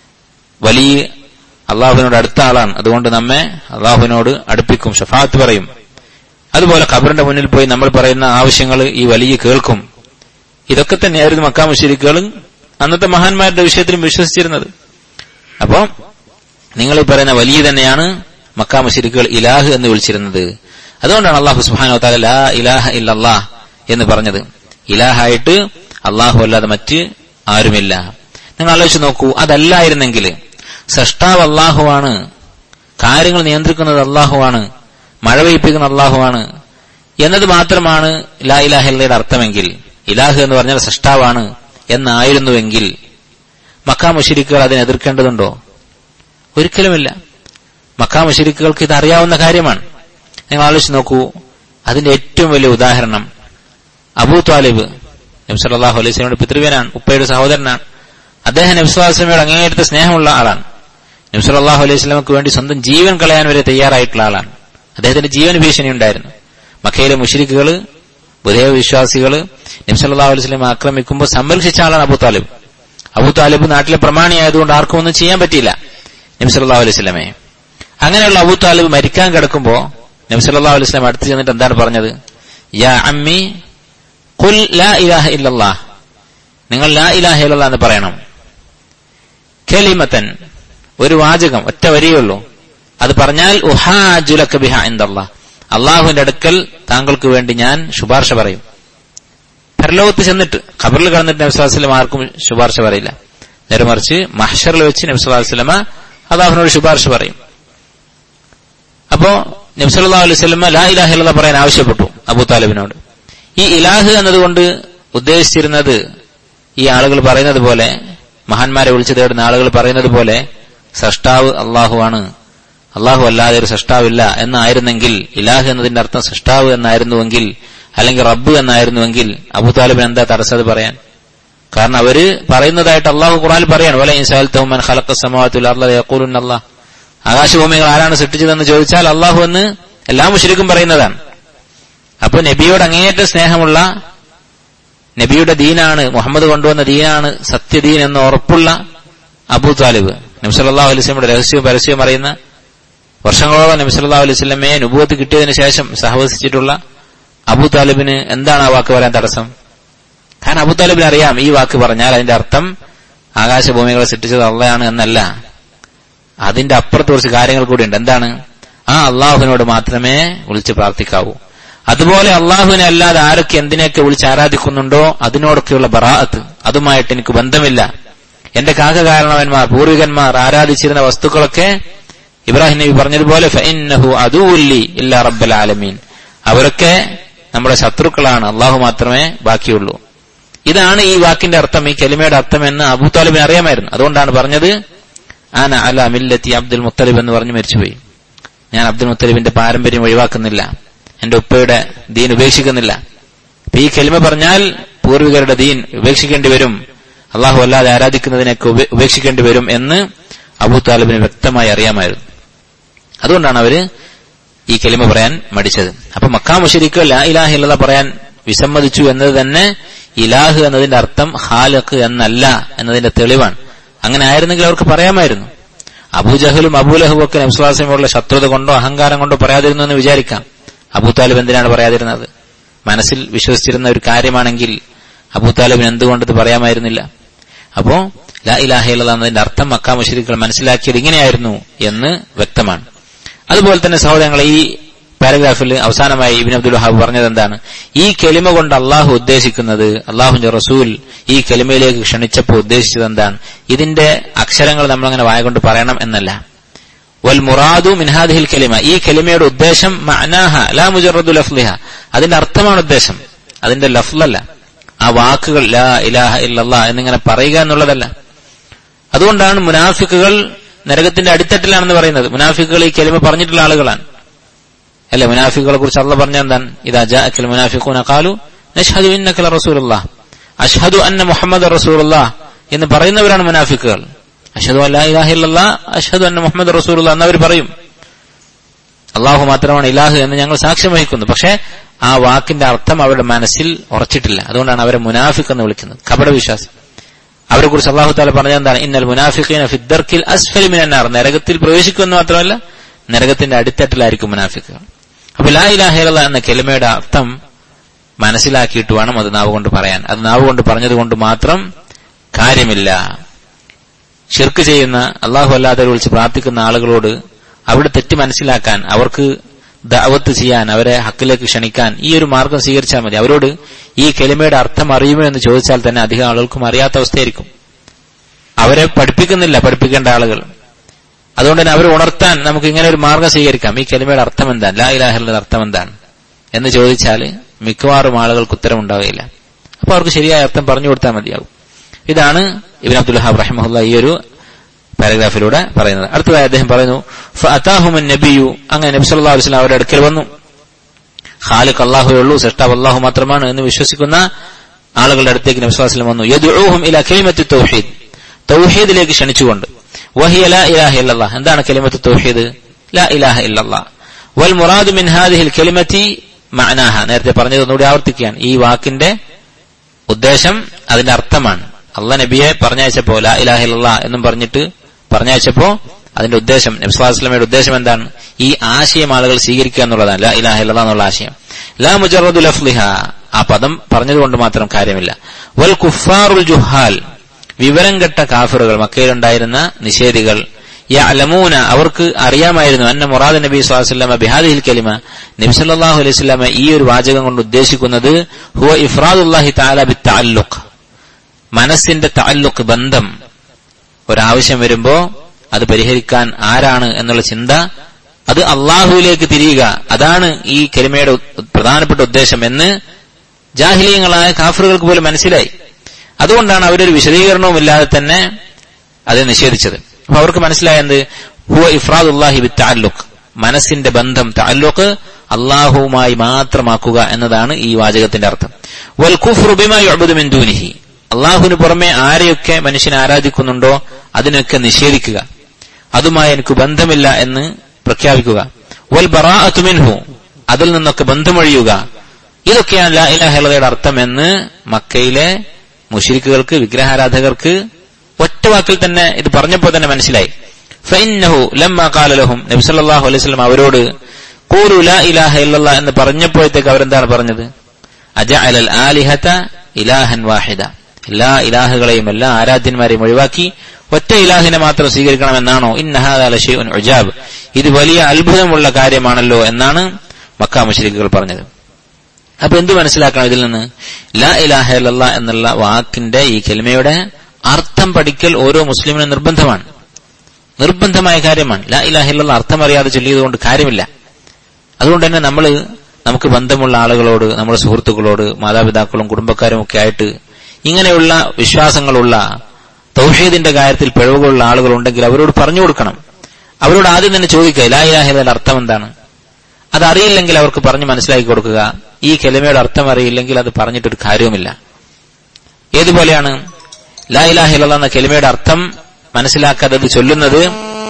വലിയ അള്ളാഹുവിനോട് അടുത്ത ആളാണ് അതുകൊണ്ട് നമ്മെ അള്ളാഹുവിനോട് അടുപ്പിക്കും ഷഫാത്ത് പറയും അതുപോലെ ഖബറിന്റെ മുന്നിൽ പോയി നമ്മൾ പറയുന്ന ആവശ്യങ്ങൾ ഈ വലിയ കേൾക്കും ഇതൊക്കെ തന്നെയായിരുന്നു മക്കാ മുഷരിക്കുകളും അന്നത്തെ മഹാന്മാരുടെ വിഷയത്തിലും വിശ്വസിച്ചിരുന്നത് അപ്പോ നിങ്ങൾ ഈ പറയുന്ന വലിയ തന്നെയാണ് മക്കാ മുഷരിക്കുകൾ ഇലാഹ് എന്ന് വിളിച്ചിരുന്നത് അതുകൊണ്ടാണ് അള്ളാഹു സുബാനോ താല ലാ ഇലാഹ ഇല്ലല്ലാഹ് എന്ന് പറഞ്ഞത് ഇലാഹായിട്ട് അള്ളാഹു അല്ലാതെ മറ്റ് ആരുമില്ല നിങ്ങൾ ആലോചിച്ച് നോക്കൂ അതല്ലായിരുന്നെങ്കിൽ സൃഷ്ടാവ് അള്ളാഹുവാണ് കാര്യങ്ങൾ നിയന്ത്രിക്കുന്നത് അള്ളാഹുവാണ് മഴ പെയ്പ്പിക്കുന്ന അള്ളാഹുവാണ് എന്നത് മാത്രമാണ് ലാ ഇലാഹല്ലയുടെ അർത്ഥമെങ്കിൽ ഇലാഹ് എന്ന് പറഞ്ഞാൽ സൃഷ്ടാവാണ് എന്നായിരുന്നുവെങ്കിൽ മക്കാ മുഷരിക്കുകൾ അതിനെ എതിർക്കേണ്ടതുണ്ടോ ഒരിക്കലുമില്ല മക്കാ മുഷരിക്കുകൾക്ക് ഇത് അറിയാവുന്ന കാര്യമാണ് നിങ്ങൾ ആലോചിച്ച് നോക്കൂ അതിന്റെ ഏറ്റവും വലിയ ഉദാഹരണം അബൂ താലിബ് നബ്സല്ലാഹു അലൈഹി സ്വലമിയുടെ പിതൃവ്യനാണ് ഉപ്പയുടെ സഹോദരനാണ് അദ്ദേഹം നബ്സുല്ലാസ്ലമയോട് അങ്ങേയറ്റത്തെ സ്നേഹമുള്ള ആളാണ് നബ്സല്ലാഹു അലൈഹി സ്വലമക്ക് വേണ്ടി സ്വന്തം ജീവൻ കളയാൻ വരെ തയ്യാറായിട്ടുള്ള ആളാണ് അദ്ദേഹത്തിന്റെ ജീവൻ ഭീഷണി ഉണ്ടായിരുന്നു മക്കയിലെ മുഷരിക്കുകൾ ബുധേവ വിശ്വാസികള് നബ്സല്ലാഹു അലൈഹി സ്വലം ആക്രമിക്കുമ്പോൾ സംരക്ഷിച്ച ആളാണ് അബൂ താലിബ് അബൂ താലിബ് നാട്ടിലെ പ്രമാണിയായതുകൊണ്ട് ആർക്കും ഒന്നും ചെയ്യാൻ പറ്റിയില്ല നബ്സല്ലാഹു അലൈഹി സ്വലമെ അങ്ങനെയുള്ള അബൂ താലിബ് മരിക്കാൻ കിടക്കുമ്പോ നബ്സല്ലാഹു അലൈഹി സ്വലം അടുത്ത് ചെന്നിട്ട് എന്താണ് പറഞ്ഞത് യാ അമ്മി കുൽ ലാ ഇലാഹ ഇല്ലല്ലാ നിങ്ങൾ ലാ ഇലാഹ ഇല്ലല്ലാ എന്ന് പറയണം കലിമത്തൻ ഒരു വാചകം ഒറ്റ വരിയുള്ളൂ അത് പറഞ്ഞാൽ ഉഹാജുലക്ക ബിഹ എന്തല്ലാ അള്ളാഹുവിന്റെ അടുക്കൽ താങ്കൾക്ക് വേണ്ടി ഞാൻ ശുപാർശ പറയും പരലോകത്ത് ചെന്നിട്ട് ഖബറിൽ കടന്നിട്ട് നബ്സുല്ലാസ്ലം ആർക്കും ശുപാർശ പറയില്ല നേരെ മറിച്ച് മഹഷറിൽ വെച്ച് നബ്സുല്ലാസ്ലമ അള്ളാഹുവിനോട് ശുപാർശ പറയും അപ്പോ നബ്സല്ലാ അലൈഹി സ്വലമ ലാ ഇലാഹ ഇല്ലല്ലാ പറയാൻ ആവശ്യപ്പെട്ടു അബൂ താലിബിനോട് ഈ ഇലാഹ് എന്നതുകൊണ്ട് ഉദ്ദേശിച്ചിരുന്നത് ഈ ആളുകൾ പറയുന്നത് പോലെ മഹാന്മാരെ വിളിച്ചു തേടുന്ന ആളുകൾ പറയുന്നത് പോലെ സൃഷ്ടാവ് അള്ളാഹുവാണ് അള്ളാഹു അല്ലാതെ ഒരു സൃഷ്ടാവില്ല എന്നായിരുന്നെങ്കിൽ ഇലാഹ് എന്നതിന്റെ അർത്ഥം സൃഷ്ടാവ് എന്നായിരുന്നുവെങ്കിൽ അല്ലെങ്കിൽ റബ്ബ് എന്നായിരുന്നുവെങ്കിൽ അബു താലിബിന് എന്താ തടസ്സത് പറയാൻ കാരണം അവര് പറയുന്നതായിട്ട് അള്ളാഹു ഖുറാൻ പറയാണ് വല ഇൻസാൽ തൗമൻ ഖലഖ സമാവാത്തുൽ അർള യഖൂലുൻ അല്ലാഹ് ആകാശഭൂമികൾ ആരാണ് സൃഷ്ടിച്ചതെന്ന് ചോദിച്ചാൽ അള്ളാഹു എന്ന് എല്ലാ മുഷരിക്കും പറയുന്നതാണ് അപ്പൊ നബിയോട് അങ്ങേയറ്റ സ്നേഹമുള്ള നബിയുടെ ദീനാണ് മുഹമ്മദ് കൊണ്ടുവന്ന ദീനാണ് സത്യദീൻ എന്ന് ഉറപ്പുള്ള അബൂ താലിബ് നബ്സല്ലാഹു അലൈസ്ലമിയുടെ രഹസ്യവും പരസ്യവും അറിയുന്ന വർഷങ്ങളോളം നബ്സല്ലാഹു അലൈഹി സ്വലമയെ നുബൂത്ത് കിട്ടിയതിനു ശേഷം സഹവസിച്ചിട്ടുള്ള അബൂ താലിബിന് എന്താണ് ആ വാക്ക് പറയാൻ തടസ്സം കാരണം അബൂ താലിബിന് അറിയാം ഈ വാക്ക് പറഞ്ഞാൽ അതിന്റെ അർത്ഥം ആകാശഭൂമികളെ സൃഷ്ടിച്ചത് അള്ളയാണ് എന്നല്ല അതിന്റെ അപ്പുറത്ത് കുറച്ച് കാര്യങ്ങൾ കൂടിയുണ്ട് എന്താണ് ആ അള്ളാഹുവിനോട് മാത്രമേ വിളിച്ച് പ്രാർത്ഥിക്കാവൂ അതുപോലെ അള്ളാഹുവിനെ അല്ലാതെ ആരൊക്കെ എന്തിനെയൊക്കെ വിളിച്ച് ആരാധിക്കുന്നുണ്ടോ അതിനോടൊക്കെയുള്ള ബറാഅത്ത് അതുമായിട്ട് എനിക്ക് ബന്ധമില്ല എന്റെ കാകകാരണവന്മാർ പൂർവികന്മാർ ആരാധിച്ചിരുന്ന വസ്തുക്കളൊക്കെ ഇബ്രാഹിം നബി പറഞ്ഞതുപോലെ ഫഇന്നഹു അദൂല്ലി ഇല്ലാ റബ്ബൽ ആലമീൻ അവരൊക്കെ നമ്മുടെ ശത്രുക്കളാണ് അള്ളാഹു മാത്രമേ ബാക്കിയുള്ളൂ ഇതാണ് ഈ വാക്കിന്റെ അർത്ഥം ഈ കലിമയുടെ അർത്ഥം എന്ന് അബൂ താലിബിന് അറിയാമായിരുന്നു അതുകൊണ്ടാണ് പറഞ്ഞത് ആന അല മില്ലത്തി അബ്ദുൽ മുത്തലിബ് എന്ന് പറഞ്ഞു മരിച്ചുപോയി ഞാൻ അബ്ദുൽ മുത്തലിബിന്റെ പാരമ്പര്യം ഒഴിവാക്കുന്നില്ല എന്റെ ഉപ്പയുടെ ദീൻ ഉപേക്ഷിക്കുന്നില്ല അപ്പൊ ഈ കെലിമ പറഞ്ഞാൽ പൂർവികരുടെ ദീൻ ഉപേക്ഷിക്കേണ്ടി വരും അള്ളാഹു അല്ലാതെ ആരാധിക്കുന്നതിനൊക്കെ ഉപേ- ഉപേക്ഷിക്കേണ്ടി വരും എന്ന് അബൂ താലിബിന് വ്യക്തമായി അറിയാമായിരുന്നു അതുകൊണ്ടാണ് അവര് ഈ കെലിമ പറയാൻ മടിച്ചത് അപ്പൊ മക്കാ മുഷരിക്ക് ലാ ഇലാഹ ഇല്ലത പറയാൻ വിസമ്മതിച്ചു എന്നത് തന്നെ ഇലാഹ് എന്നതിന്റെ അർത്ഥം ഹാലക്ക് എന്നല്ല എന്നതിന്റെ തെളിവാണ് അങ്ങനെ ആയിരുന്നെങ്കിൽ അവർക്ക് പറയാമായിരുന്നു അബൂജഹലും അബൂലഹും ഒക്കെ നബ്സുലാസിനോടുള്ള ശത്രുത കൊണ്ടോ അഹങ്കാരം കൊണ്ടോ പറയാതിരുന്നു എന്ന് വിചാരിക്കാം അബൂ താലിബ് എന്തിനാണ് പറയാതിരുന്നത് മനസ്സിൽ വിശ്വസിച്ചിരുന്ന ഒരു കാര്യമാണെങ്കിൽ അബൂ താലിബിന് എന്തുകൊണ്ടത് പറയാമായിരുന്നില്ല അപ്പോ ലാ ഇലാഹ ഇല്ലല്ലാഹ് എന്നതിന്റെ അർത്ഥം മക്കാ മുഷരിക്കുകൾ മനസ്സിലാക്കിയത് ഇങ്ങനെയായിരുന്നു എന്ന് വ്യക്തമാണ് അതുപോലെ തന്നെ സഹോദരങ്ങളെ ഈ പാരഗ്രാഫിൽ അവസാനമായി ഇബിൻ അബ്ദുൽ വഹാബ് പറഞ്ഞത് എന്താണ് ഈ കെലിമ കൊണ്ട് അള്ളാഹു ഉദ്ദേശിക്കുന്നത് അള്ളാഹുന്റെ റസൂൽ ഈ കെലിമയിലേക്ക് ക്ഷണിച്ചപ്പോൾ ഉദ്ദേശിച്ചത് എന്താണ് ഇതിന്റെ അക്ഷരങ്ങൾ നമ്മളങ്ങനെ വായ കൊണ്ട് പറയണം എന്നല്ല വൽ മുറാദു മിൻഹാദിഹിൽ കെലിമ ഈ കെലിമയുടെ ഉദ്ദേശം മഅനാഹ ലാ മുജറദു ലഫ്ലിഹ അതിന്റെ അർത്ഥമാണ് ഉദ്ദേശം അതിന്റെ ലഫ്ലല്ല ആ വാക്കുകൾ ലാ ഇലാഹ ഇല്ലല്ലാ എന്നിങ്ങനെ പറയുക എന്നുള്ളതല്ല അതുകൊണ്ടാണ് മുനാഫിക്കുകൾ നരകത്തിന്റെ അടിത്തട്ടിലാണെന്ന് പറയുന്നത് മുനാഫിക്കുകൾ ഈ കെലിമ പറഞ്ഞിട്ടുള്ള ആളുകളാണ് അല്ലെ മുനാഫിക്കുകളെ കുറിച്ച് അള്ള പറഞ്ഞ എന്താണ് ഇതാ ജാഅക്കൽ മുനാഫിഖൂന ഖാലു നഷ്ഹദു ഇന്നക റസൂലുള്ളാഹ് അഷ്ഹദു അന്ന മുഹമ്മദ് റസൂലുള്ളാഹ് എന്ന് പറയുന്നവരാണ് മുനാഫിക്കുകൾ അഷ്ഹദു അല്ലാ ഇലാഹ ഇല്ലല്ലാഹ് അഷ്ഹദു അന്ന മുഹമ്മദ് റസൂലുള്ളാഹ് എന്നവർ പറയും അള്ളാഹു മാത്രമാണ് ഇലാഹ് എന്ന് ഞങ്ങൾ സാക്ഷ്യം വഹിക്കുന്നു പക്ഷേ ആ വാക്കിന്റെ അർത്ഥം അവരുടെ മനസ്സിൽ ഉറച്ചിട്ടില്ല അതുകൊണ്ടാണ് അവരെ മുനാഫിക് എന്ന് വിളിക്കുന്നത് കപട വിശ്വാസം അവരെ കുറിച്ച് അള്ളാഹു താല പറഞ്ഞത് എന്താണ് ഇന്നൽ മുനാഫിഖീന ഫിദ്ദർക്കിൽ അസ്ഫലി മിനന്നാർ നരകത്തിൽ പ്രവേശിക്കുമെന്ന് മാത്രമല്ല നരകത്തിന്റെ അടിത്തട്ടിലായിരിക്കും മുനാഫിക്കുകൾ അപ്പൊ ലാ ഇലാഹേല എന്ന കെലിമയുടെ അർത്ഥം മനസ്സിലാക്കിയിട്ട് വേണം അത് നാവ് കൊണ്ട് പറയാൻ അത് നാവ് കൊണ്ട് പറഞ്ഞതുകൊണ്ട് മാത്രം കാര്യമില്ല ഷിർക്ക് ചെയ്യുന്ന അള്ളാഹു അല്ലാതെ വിളിച്ച് പ്രാർത്ഥിക്കുന്ന ആളുകളോട് അവിടെ തെറ്റ് മനസ്സിലാക്കാൻ അവർക്ക് ദാവത്ത് ചെയ്യാൻ അവരെ ഹക്കിലേക്ക് ക്ഷണിക്കാൻ ഈ ഒരു മാർഗം സ്വീകരിച്ചാൽ മതി അവരോട് ഈ കെലിമയുടെ അർത്ഥം അറിയുമോ എന്ന് ചോദിച്ചാൽ തന്നെ അധികം ആളുകൾക്കും അറിയാത്ത അവസ്ഥയായിരിക്കും അവരെ പഠിപ്പിക്കുന്നില്ല പഠിപ്പിക്കേണ്ട ആളുകൾ അതുകൊണ്ട് തന്നെ അവരെ ഉണർത്താൻ നമുക്ക് ഇങ്ങനെ ഒരു മാർഗം സ്വീകരിക്കാം ഈ കെലിമയുടെ അർത്ഥം എന്താണ് ലാ ഇലാഹിന്റെ അർത്ഥം എന്താണ് എന്ന് ചോദിച്ചാൽ മിക്കവാറും ആളുകൾക്ക് ഉത്തരമുണ്ടാവുകയില്ല അപ്പൊ അവർക്ക് ശരിയായ അർത്ഥം പറഞ്ഞു കൊടുത്താൽ മതിയാകും ഇതാണ് ഇബിൻ അബ്ദുൽ ഹാബ് റഹിമഹുല്ല ഈ ഒരു പാരഗ്രാഫിലൂടെ പറയുന്നത് അടുത്തതായി അദ്ദേഹം പറയുന്നു ഫഅതാഹുമൻ നബിയു അങ്ങനെ നബി സല്ലല്ലാഹു അലൈഹി വസല്ലം അവരുടെ അടുക്കൽ വന്നു ഖാലിഖ് അല്ലാഹുവേ ഉള്ളൂ സൃഷ്ടാവ് അല്ലാഹു മാത്രമാണ് എന്ന് വിശ്വസിക്കുന്ന ആളുകളുടെ അടുത്തേക്ക് നബി സല്ലല്ലാഹു അലൈഹി വസല്ലം വന്നു യദ്ഉഹും ഇലാ കലിമത്തി തൗഹീദ് തൗഹീദിലേക്ക് ക്ഷണിച്ചുകൊണ്ട് വഹിയ ലാ ഇലാഹ ഇല്ലല്ലാഹ് എന്താണ് കലിമത്ത് തൗഹീദ് ലാ ഇലാഹ ഇല്ലല്ലാഹ് വൽ മുറാദു മിൻ ഹാദിഹിൽ കലിമത്തി മഅനാഹ നേരത്തെ പറഞ്ഞത് ഒന്നുകൂടി ആവർത്തിക്കുകയാണ് ഈ വാക്കിന്റെ ഉദ്ദേശം അതിന്റെ അർത്ഥമാണ് അള്ള നബിയെ പറഞ്ഞയച്ചപ്പോ ലാ ഇലാഹ ഇല്ലല്ലാഹ് എന്നും പറഞ്ഞിട്ട് പറഞ്ഞയച്ചപ്പോ അതിന്റെ ഉദ്ദേശം നബ്സ്ലാസ്ലമയുടെ ഉദ്ദേശം എന്താണ് ഈ ആശയം ആളുകൾ സ്വീകരിക്കുക എന്നുള്ളതാണ് ലാ ഇലാഹ ഇല്ലല്ലാഹ് എന്നുള്ള ആശയം ലാ മുജറദു ലഫ്ലിഹ ആ പദം പറഞ്ഞതുകൊണ്ട് മാത്രം കാര്യമില്ല വൽ കുഫാറുൽ ജുഹാൽ വിവരം കെട്ട കാഫിറുകൾ മക്കയിലുണ്ടായിരുന്ന നിഷേധികൾ യഅലമൂന അവർക്ക് അറിയാമായിരുന്നു അന്ന മുറാദ് നബി സ്വല്ലല്ലാഹു ബിഹാദിഹിൽ കലിമ നബി സല്ലല്ലാഹു അലൈഹി വസല്ലമ ഈ ഒരു വാചകം കൊണ്ട് ഉദ്ദേശിക്കുന്നത് ഹുവ ഇഫ്രാദുല്ലാഹി തആല ബിത്തഅല്ലുഖ് മനസ്സിന്റെ തഅല്ലുഖ് ബന്ധം ഒരാവശ്യം വരുമ്പോ അത് പരിഹരിക്കാൻ ആരാണ് എന്നുള്ള ചിന്ത അത് അള്ളാഹുവിലേക്ക് തിരിയുക അതാണ് ഈ കലിമയുടെ പ്രധാനപ്പെട്ട ഉദ്ദേശം എന്ന് ജാഹിലീയങ്ങളായ കാഫറുകൾക്ക് പോലും മനസ്സിലായി അതുകൊണ്ടാണ് അവരൊരു വിശദീകരണവും ഇല്ലാതെ തന്നെ അത് നിഷേധിച്ചത് അപ്പൊ അവർക്ക് മനസ്സിലായത് ഹുവ ഇഫ്രാദുല്ലാഹി ബി തഅല്ലുഖ് മനസ്സിന്റെ ബന്ധം തഅല്ലുഖ് അള്ളാഹുവുമായി മാത്രമാക്കുക എന്നതാണ് ഈ വാചകത്തിന്റെ അർത്ഥം വൽ കുഫ്റു ബിമാ യുഅബദു മിൻ ദൂനിഹി അള്ളാഹുവിന് പുറമെ ആരെയൊക്കെ മനുഷ്യൻ ആരാധിക്കുന്നുണ്ടോ അതിനൊക്കെ നിഷേധിക്കുക അതുമായി എനിക്ക് ബന്ധമില്ല എന്ന് പ്രഖ്യാപിക്കുക വൽ ബറാഅത്തു മിൻഹു അതിൽ നിന്നൊക്കെ ബന്ധമൊഴിയുക ഇതൊക്കെയാണ് ലാ ഇലാഹയുടെ അർത്ഥം എന്ന് മക്കയിലെ മുഷിരിക്കുകൾക്ക് വിഗ്രഹാരാധകർക്ക് ഒറ്റ വാക്കിൽ തന്നെ ഇത് പറഞ്ഞപ്പോൾ തന്നെ മനസ്സിലായി ഫൈന്നഹു ലമ്മ കാലലഹും നബി സല്ലല്ലാഹു അലൈഹി വസല്ലം അവരോട് ഖൂലു ലാ ഇലാഹ ഇല്ലല്ലാ എന്ന് പറഞ്ഞപ്പോഴത്തേക്ക് അവരെന്താണ് പറഞ്ഞത് അജഅലൽ ആലിഹത ഇലാഹൻ വാഹിദ എല്ലാ ഇലാഹുകളെയും എല്ലാ ആരാധ്യന്മാരെയും ഒഴിവാക്കി ഒറ്റ ഇലാഹിനെ മാത്രം സ്വീകരിക്കണമെന്നാണോ ഇന്നഹാദാലഷെയ്ഉൻ ഉജാബ് ഇത് വലിയ അത്ഭുതമുള്ള കാര്യമാണല്ലോ എന്നാണ് മക്ക മുശ്രിക്കുകൾ പറഞ്ഞത് അപ്പൊ എന്ത് മനസ്സിലാക്കണം ഇതിൽ നിന്ന് ലാ ഇലാഹ ഇല്ലല്ലാ എന്നുള്ള വാക്കിന്റെ ഈ കെൽമയുടെ അർത്ഥം പഠിക്കൽ ഓരോ മുസ്ലിമിനും നിർബന്ധമാണ് നിർബന്ധമായ കാര്യമാണ് ലാ ഇലാഹ ഇല്ലല്ലാ അർത്ഥം അറിയാതെ ചൊല്ലിയതുകൊണ്ട് കാര്യമില്ല അതുകൊണ്ട് തന്നെ നമ്മൾ നമുക്ക് ബന്ധമുള്ള ആളുകളോട് നമ്മുടെ സുഹൃത്തുക്കളോട് മാതാപിതാക്കളും കുടുംബക്കാരും ഒക്കെ ആയിട്ട് ഇങ്ങനെയുള്ള വിശ്വാസങ്ങളുള്ള തൗഹീദിന്റെ കാര്യത്തിൽ പിഴവുകളുള്ള ആളുകൾ ഉണ്ടെങ്കിൽ അവരോട് പറഞ്ഞു കൊടുക്കണം അവരോട് ആദ്യം തന്നെ ചോദിക്കുക ലാ ഇലാഹിന്റെ അർത്ഥം എന്താണ് അതറിയില്ലെങ്കിൽ അവർക്ക് പറഞ്ഞ് മനസ്സിലാക്കി കൊടുക്കുക ഈ കെലിമയുടെ അർത്ഥം അറിയില്ലെങ്കിൽ അത് പറഞ്ഞിട്ടൊരു കാര്യവുമില്ല ഏതുപോലെയാണ് ലാ ഇലാഹില്ല എന്ന കെലിമയുടെ അർത്ഥം മനസ്സിലാക്കാതെ അത് ചൊല്ലുന്നത്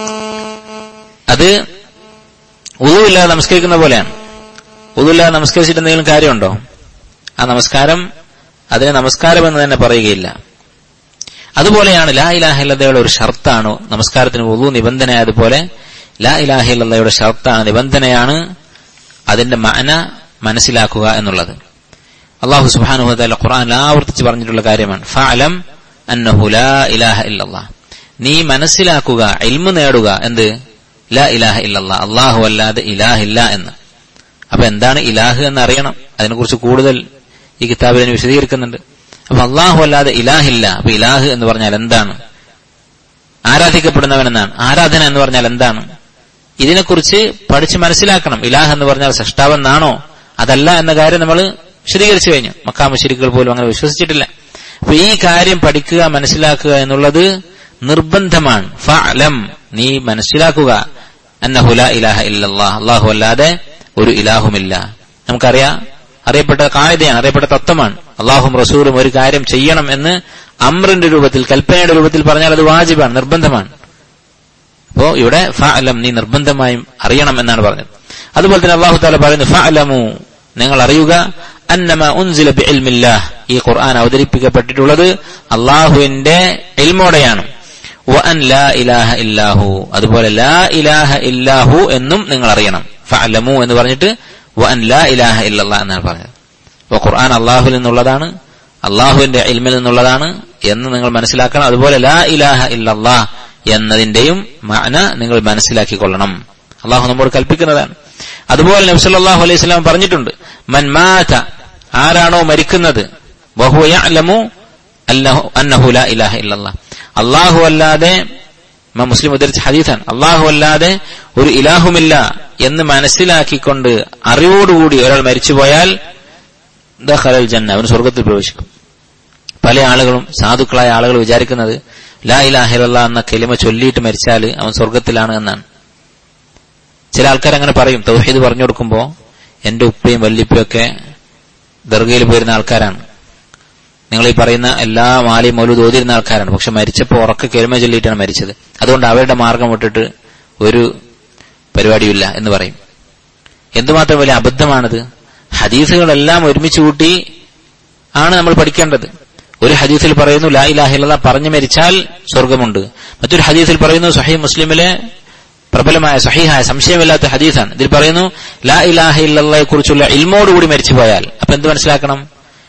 അത് ഉതുവില്ലാതെ നമസ്കരിക്കുന്ന പോലെയാണ് ഉതുവില്ലാതെ നമസ്കരിച്ചിട്ട് എന്തെങ്കിലും കാര്യമുണ്ടോ ആ നമസ്കാരം അതിനെ നമസ്കാരം എന്ന് തന്നെ പറയുകയില്ല അതുപോലെയാണ് ലാ ഇലാഹില്ലതയുടെ ഒരു ഷർത്താണ് നമസ്കാരത്തിന് ഉള്ളൂ നിബന്ധന അതുപോലെ ലാ ഇലാഹില്ലതയുടെ ഷർത്താണ് നിബന്ധനയാണ് അതിന്റെ മന മനസ്സിലാക്കുക എന്നുള്ളത് അള്ളാഹു സുബാനുഹല ഖുർആൻ ആവർത്തിച്ച് പറഞ്ഞിട്ടുള്ള കാര്യമാണ് ഫഅലം അന്നഹു ലാ ഇലാഹ ഇല്ലല്ലാ നീ മനസ്സിലാക്കുക ഇൽമു നേടുക എന്ത് ലാ ഇലാഹ ഇല്ലല്ലാ അള്ളാഹു അല്ലാതെ ഇലാഹില്ല എന്ന് അപ്പൊ എന്താണ് ഇലാഹ് എന്ന് അറിയണം അതിനെക്കുറിച്ച് കൂടുതൽ ഈ കിതാബിൽ തന്നെ വിശദീകരിക്കുന്നുണ്ട് അപ്പൊ അള്ളാഹു അല്ലാതെ ഇലാഹില്ല അപ്പൊ ഇലാഹ് എന്ന് പറഞ്ഞാൽ എന്താണ് ആരാധിക്കപ്പെടുന്നവൻ എന്നാണ് ആരാധന എന്ന് പറഞ്ഞാൽ എന്താണ് ഇതിനെക്കുറിച്ച് പഠിച്ച് മനസ്സിലാക്കണം ഇലാഹ് എന്ന് പറഞ്ഞാൽ സൃഷ്ടാവെന്നാണോ അതല്ല എന്ന കാര്യം നമ്മൾ വിശദീകരിച്ചു കഴിഞ്ഞു മക്കാ മുശരിക്കുകൾ പോലും അങ്ങനെ വിശ്വസിച്ചിട്ടില്ല അപ്പൊ ഈ കാര്യം പഠിക്കുക മനസ്സിലാക്കുക എന്നുള്ളത് നിർബന്ധമാണ് ഫഅലം നീ മനസ്സിലാക്കുക അന്നഹുല ഇലാഹ ഇല്ലല്ലാഹ് അള്ളാഹു അല്ലാതെ ഒരു ഇലാഹുമില്ല നമുക്കറിയാം അറിയപ്പെട്ട കായതയാണ് അറിയപ്പെട്ട തത്വമാണ് അള്ളാഹും റസൂലും ഒരു കാര്യം ചെയ്യണം എന്ന് അമ്രിന്റെ രൂപത്തിൽ കൽപ്പനയുടെ രൂപത്തിൽ പറഞ്ഞാൽ അത് വാജിബാണ് നിർബന്ധമാണ് അപ്പോ ഇവിടെ ഫഅലം നീ നിർബന്ധമായും അറിയണം എന്നാണ് പറഞ്ഞത് അതുപോലെ തന്നെ അള്ളാഹു താല പറയുന്നു ഫഅലമു നിങ്ങൾ അറിയുക അന്നമ ഉൻസില ബിഇൽമില്ലാഹ് ഈ ഖുർആൻ അവതരിപ്പിക്കപ്പെട്ടിട്ടുള്ളത് അള്ളാഹുവിന്റെ ഇൽമോടെയാണ് വഅൻ ലാ ഇലാഹ ഇല്ലാഹു അതുപോലെ ലാ ഇലാഹ ഇല്ലാഹു എന്നും നിങ്ങൾ അറിയണം ഫഅലമു എന്ന് പറഞ്ഞിട്ട് വഅൻ ലാ ഇലാഹ ഇല്ലല്ലാ എന്നാണ് പറഞ്ഞത് അപ്പോൾ ഖുർആൻ അള്ളാഹുവിൽ നിന്നുള്ളതാണ് അള്ളാഹുവിന്റെ ഇൽമിൽ നിന്നുള്ളതാണ് എന്ന് നിങ്ങൾ മനസ്സിലാക്കണം അതുപോലെ ലാ ഇലാഹ ഇല്ലല്ലാ എന്നതിന്റെയും മഅന നിങ്ങൾ മനസ്സിലാക്കിക്കൊള്ളണം അള്ളാഹു നമ്മോട് കൽപ്പിക്കുന്നതാണ് അതുപോലെ നബ്സല്ലാഹു അലൈഹി സ്വലാം പറഞ്ഞിട്ടുണ്ട് മൻ മാത ആരാണോ മരിക്കുന്നത് വഹുവ യഅലമു അന്നഹു ലാ ഇലാഹ ഇല്ലല്ലാ അള്ളാഹു അല്ലാതെ മുസ്ലിം ഉദ്ധരിച്ച ഹദീസാണ് അള്ളാഹു അല്ലാതെ ഒരു ഇലാഹുമില്ല എന്ന് മനസ്സിലാക്കിക്കൊണ്ട് അറിവോടുകൂടി ഒരാൾ മരിച്ചുപോയാൽ ദഖലൽ ജന്ന അവന് സ്വർഗത്തിൽ പ്രവേശിക്കും പല ആളുകളും സാധുക്കളായ ആളുകൾ വിചാരിക്കുന്നത് ലാ ഇലാഹില്ല എന്ന കെലിമ ചൊല്ലിയിട്ട് മരിച്ചാൽ അവൻ സ്വർഗത്തിലാണ് എന്നാണ് ചില ആൾക്കാർ അങ്ങനെ പറയും തൗഹീദ് പറഞ്ഞു കൊടുക്കുമ്പോ എന്റെ ഉപ്പയും വല്ലിപ്പയും ഒക്കെ ദർഗയിൽ പോയിരുന്ന ആൾക്കാരാണ് നിങ്ങൾ ഈ പറയുന്ന എല്ലാ മാലയും മൗലൂദ് ഓതിരുന്ന ആൾക്കാരാണ് പക്ഷെ മരിച്ചപ്പോൾ ഉറക്കെ കെരുമ ചൊല്ലിയിട്ടാണ് മരിച്ചത് അതുകൊണ്ട് അവരുടെ മാർഗം വിട്ടിട്ട് ഒരു പരിപാടിയില്ല എന്ന് പറയും എന്തുമാത്രം വലിയ അബദ്ധമാണിത് ഹദീസുകളെല്ലാം ഒരുമിച്ച് കൂട്ടി ആണ് നമ്മൾ പഠിക്കേണ്ടത് ഒരു ഹദീസിൽ പറയുന്നു ലാ ഇലാഹില്ല പറഞ്ഞു മരിച്ചാൽ സ്വർഗമുണ്ട് മറ്റൊരു ഹദീസിൽ പറയുന്നു സഹീ മുസ്ലിമിലെ പ്രബലമായ സഹീഹായ സംശയമില്ലാത്ത ഹദീസാണ് ഇതിൽ പറയുന്നു ലാ ഇലാഹ ഇല്ലയെ കുറിച്ചുള്ള ഇൽമോടുകൂടി മരിച്ചു പോയാൽ അപ്പൊ എന്ത് മനസ്സിലാക്കണം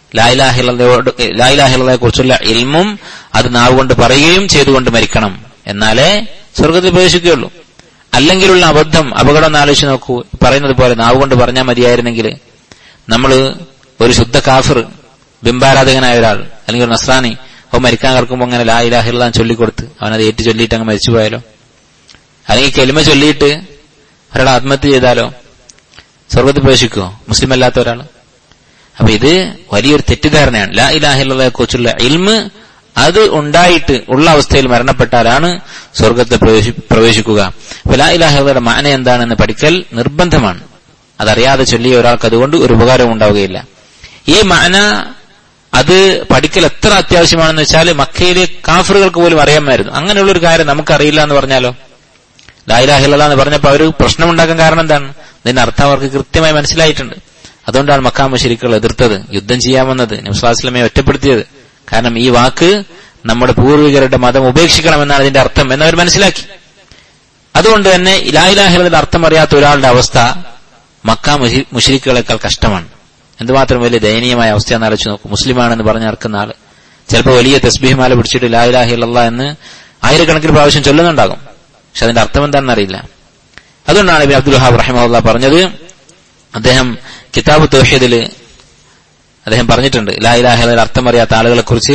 ലായിലാഹിള്ളയെ കുറിച്ചുള്ള ഇൽമും അത് നാവുകൊണ്ട് പറയുകയും ചെയ്തുകൊണ്ട് മരിക്കണം എന്നാലേ സ്വർഗത്തിൽ പ്രവേശിക്കുകയുള്ളൂ അല്ലെങ്കിലുള്ള അബദ്ധം അപകടം ഒന്ന് ആലോചിച്ച് നോക്കൂ പറയുന്നത് പോലെ നാവുകൊണ്ട് പറഞ്ഞാൽ മതിയായിരുന്നെങ്കിൽ നമ്മൾ ഒരു ശുദ്ധ കാഫിർ ബിംബാരാധകനായ ഒരാൾ അല്ലെങ്കിൽ ഒരു നസ്രാനി അവൻ മരിക്കാൻ കിടക്കുമ്പോൾ അങ്ങനെ ലാ ഇലാഹിള്ള ചൊല്ലിക്കൊടുത്ത് അവനത് ഏറ്റു ചൊല്ലിയിട്ട് അങ്ങ് മരിച്ചുപോയാലോ അല്ലെങ്കിൽ കെലിമ ചൊല്ലിയിട്ട് ഒരാൾ ആത്മഹത്യ ചെയ്താലോ സ്വർഗത്തിൽ പ്രവേശിക്കുമോ മുസ്ലിം അല്ലാത്ത ഒരാൾ അപ്പൊ ഇത് വലിയൊരു തെറ്റിദ്ധാരണയാണ് ലാ ഇലാഹിള്ളയെ കുറിച്ചുള്ള ഇൽമ് അത് ഉണ്ടായിട്ട് ഉള്ള അവസ്ഥയിൽ മരണപ്പെട്ടാലാണ് സ്വർഗത്തെ പ്രവേശിക്കുക അപ്പൊ ലാ ഇലാഹിള്ളയുടെ മാന എന്താണെന്ന് പഠിക്കൽ നിർബന്ധമാണ് അതറിയാതെ ചൊല്ലിയ ഒരാൾക്ക് അതുകൊണ്ട് ഒരു ഉപകാരവും ഉണ്ടാവുകയില്ല ഈ മാന അത് പഠിക്കൽ എത്ര അത്യാവശ്യമാണെന്ന് വെച്ചാൽ മക്കയിലെ കാഫറുകൾക്ക് പോലും അറിയാമായിരുന്നു അങ്ങനെയുള്ള ഒരു കാര്യം നമുക്കറിയില്ല എന്ന് പറഞ്ഞാലോ ലായിലാഹില്ല എന്ന് പറഞ്ഞപ്പോൾ അവർ പ്രശ്നമുണ്ടാക്കാൻ കാരണം എന്താണ് ഇതിന്റെ അർത്ഥം അവർക്ക് കൃത്യമായി മനസ്സിലായിട്ടുണ്ട് അതുകൊണ്ടാണ് മക്കാ മുഷരിക്കുകൾ എതിർത്തത് യുദ്ധം ചെയ്യാമെന്നത് നബ്സ്ലാസ്ലമെ ഒറ്റപ്പെടുത്തിയത് കാരണം ഈ വാക്ക് നമ്മുടെ പൂർവികരുടെ മതം ഉപേക്ഷിക്കണമെന്നാണ് ഇതിന്റെ അർത്ഥം എന്നവർ മനസ്സിലാക്കി അതുകൊണ്ട് തന്നെ ലായിലാഹിലയുടെ അർത്ഥം അറിയാത്ത ഒരാളുടെ അവസ്ഥ മക്കാ മുഷരിക്കുകളെക്കാൾ കഷ്ടമാണ് എന്തുമാത്രം വലിയ ദയനീയമായ അവസ്ഥയാണെന്ന് ആലോചിച്ച് നോക്കും മുസ്ലിമാണെന്ന് പറഞ്ഞ് നടക്കുന്ന ആള് ചിലപ്പോൾ വലിയ തസ്ബീഹിമാല പിടിച്ചിട്ട് ലായിലാഹില്ല എന്ന് ആയിരക്കണക്കിന് പ്രാവശ്യം ചൊല്ലുന്നുണ്ടാകും പക്ഷെ അതിന്റെ അർത്ഥം എന്താണെന്ന് അറിയില്ല അതുകൊണ്ടാണ് ഇബിൻ അബ്ദുൽ ഹാബ് റഹിമുള്ള പറഞ്ഞത് അദ്ദേഹം കിതാബ് തോഹീദില് അദ്ദേഹം പറഞ്ഞിട്ടുണ്ട് ലാ ഇലാഹിയുടെ അർത്ഥം അറിയാത്ത ആളുകളെ കുറിച്ച്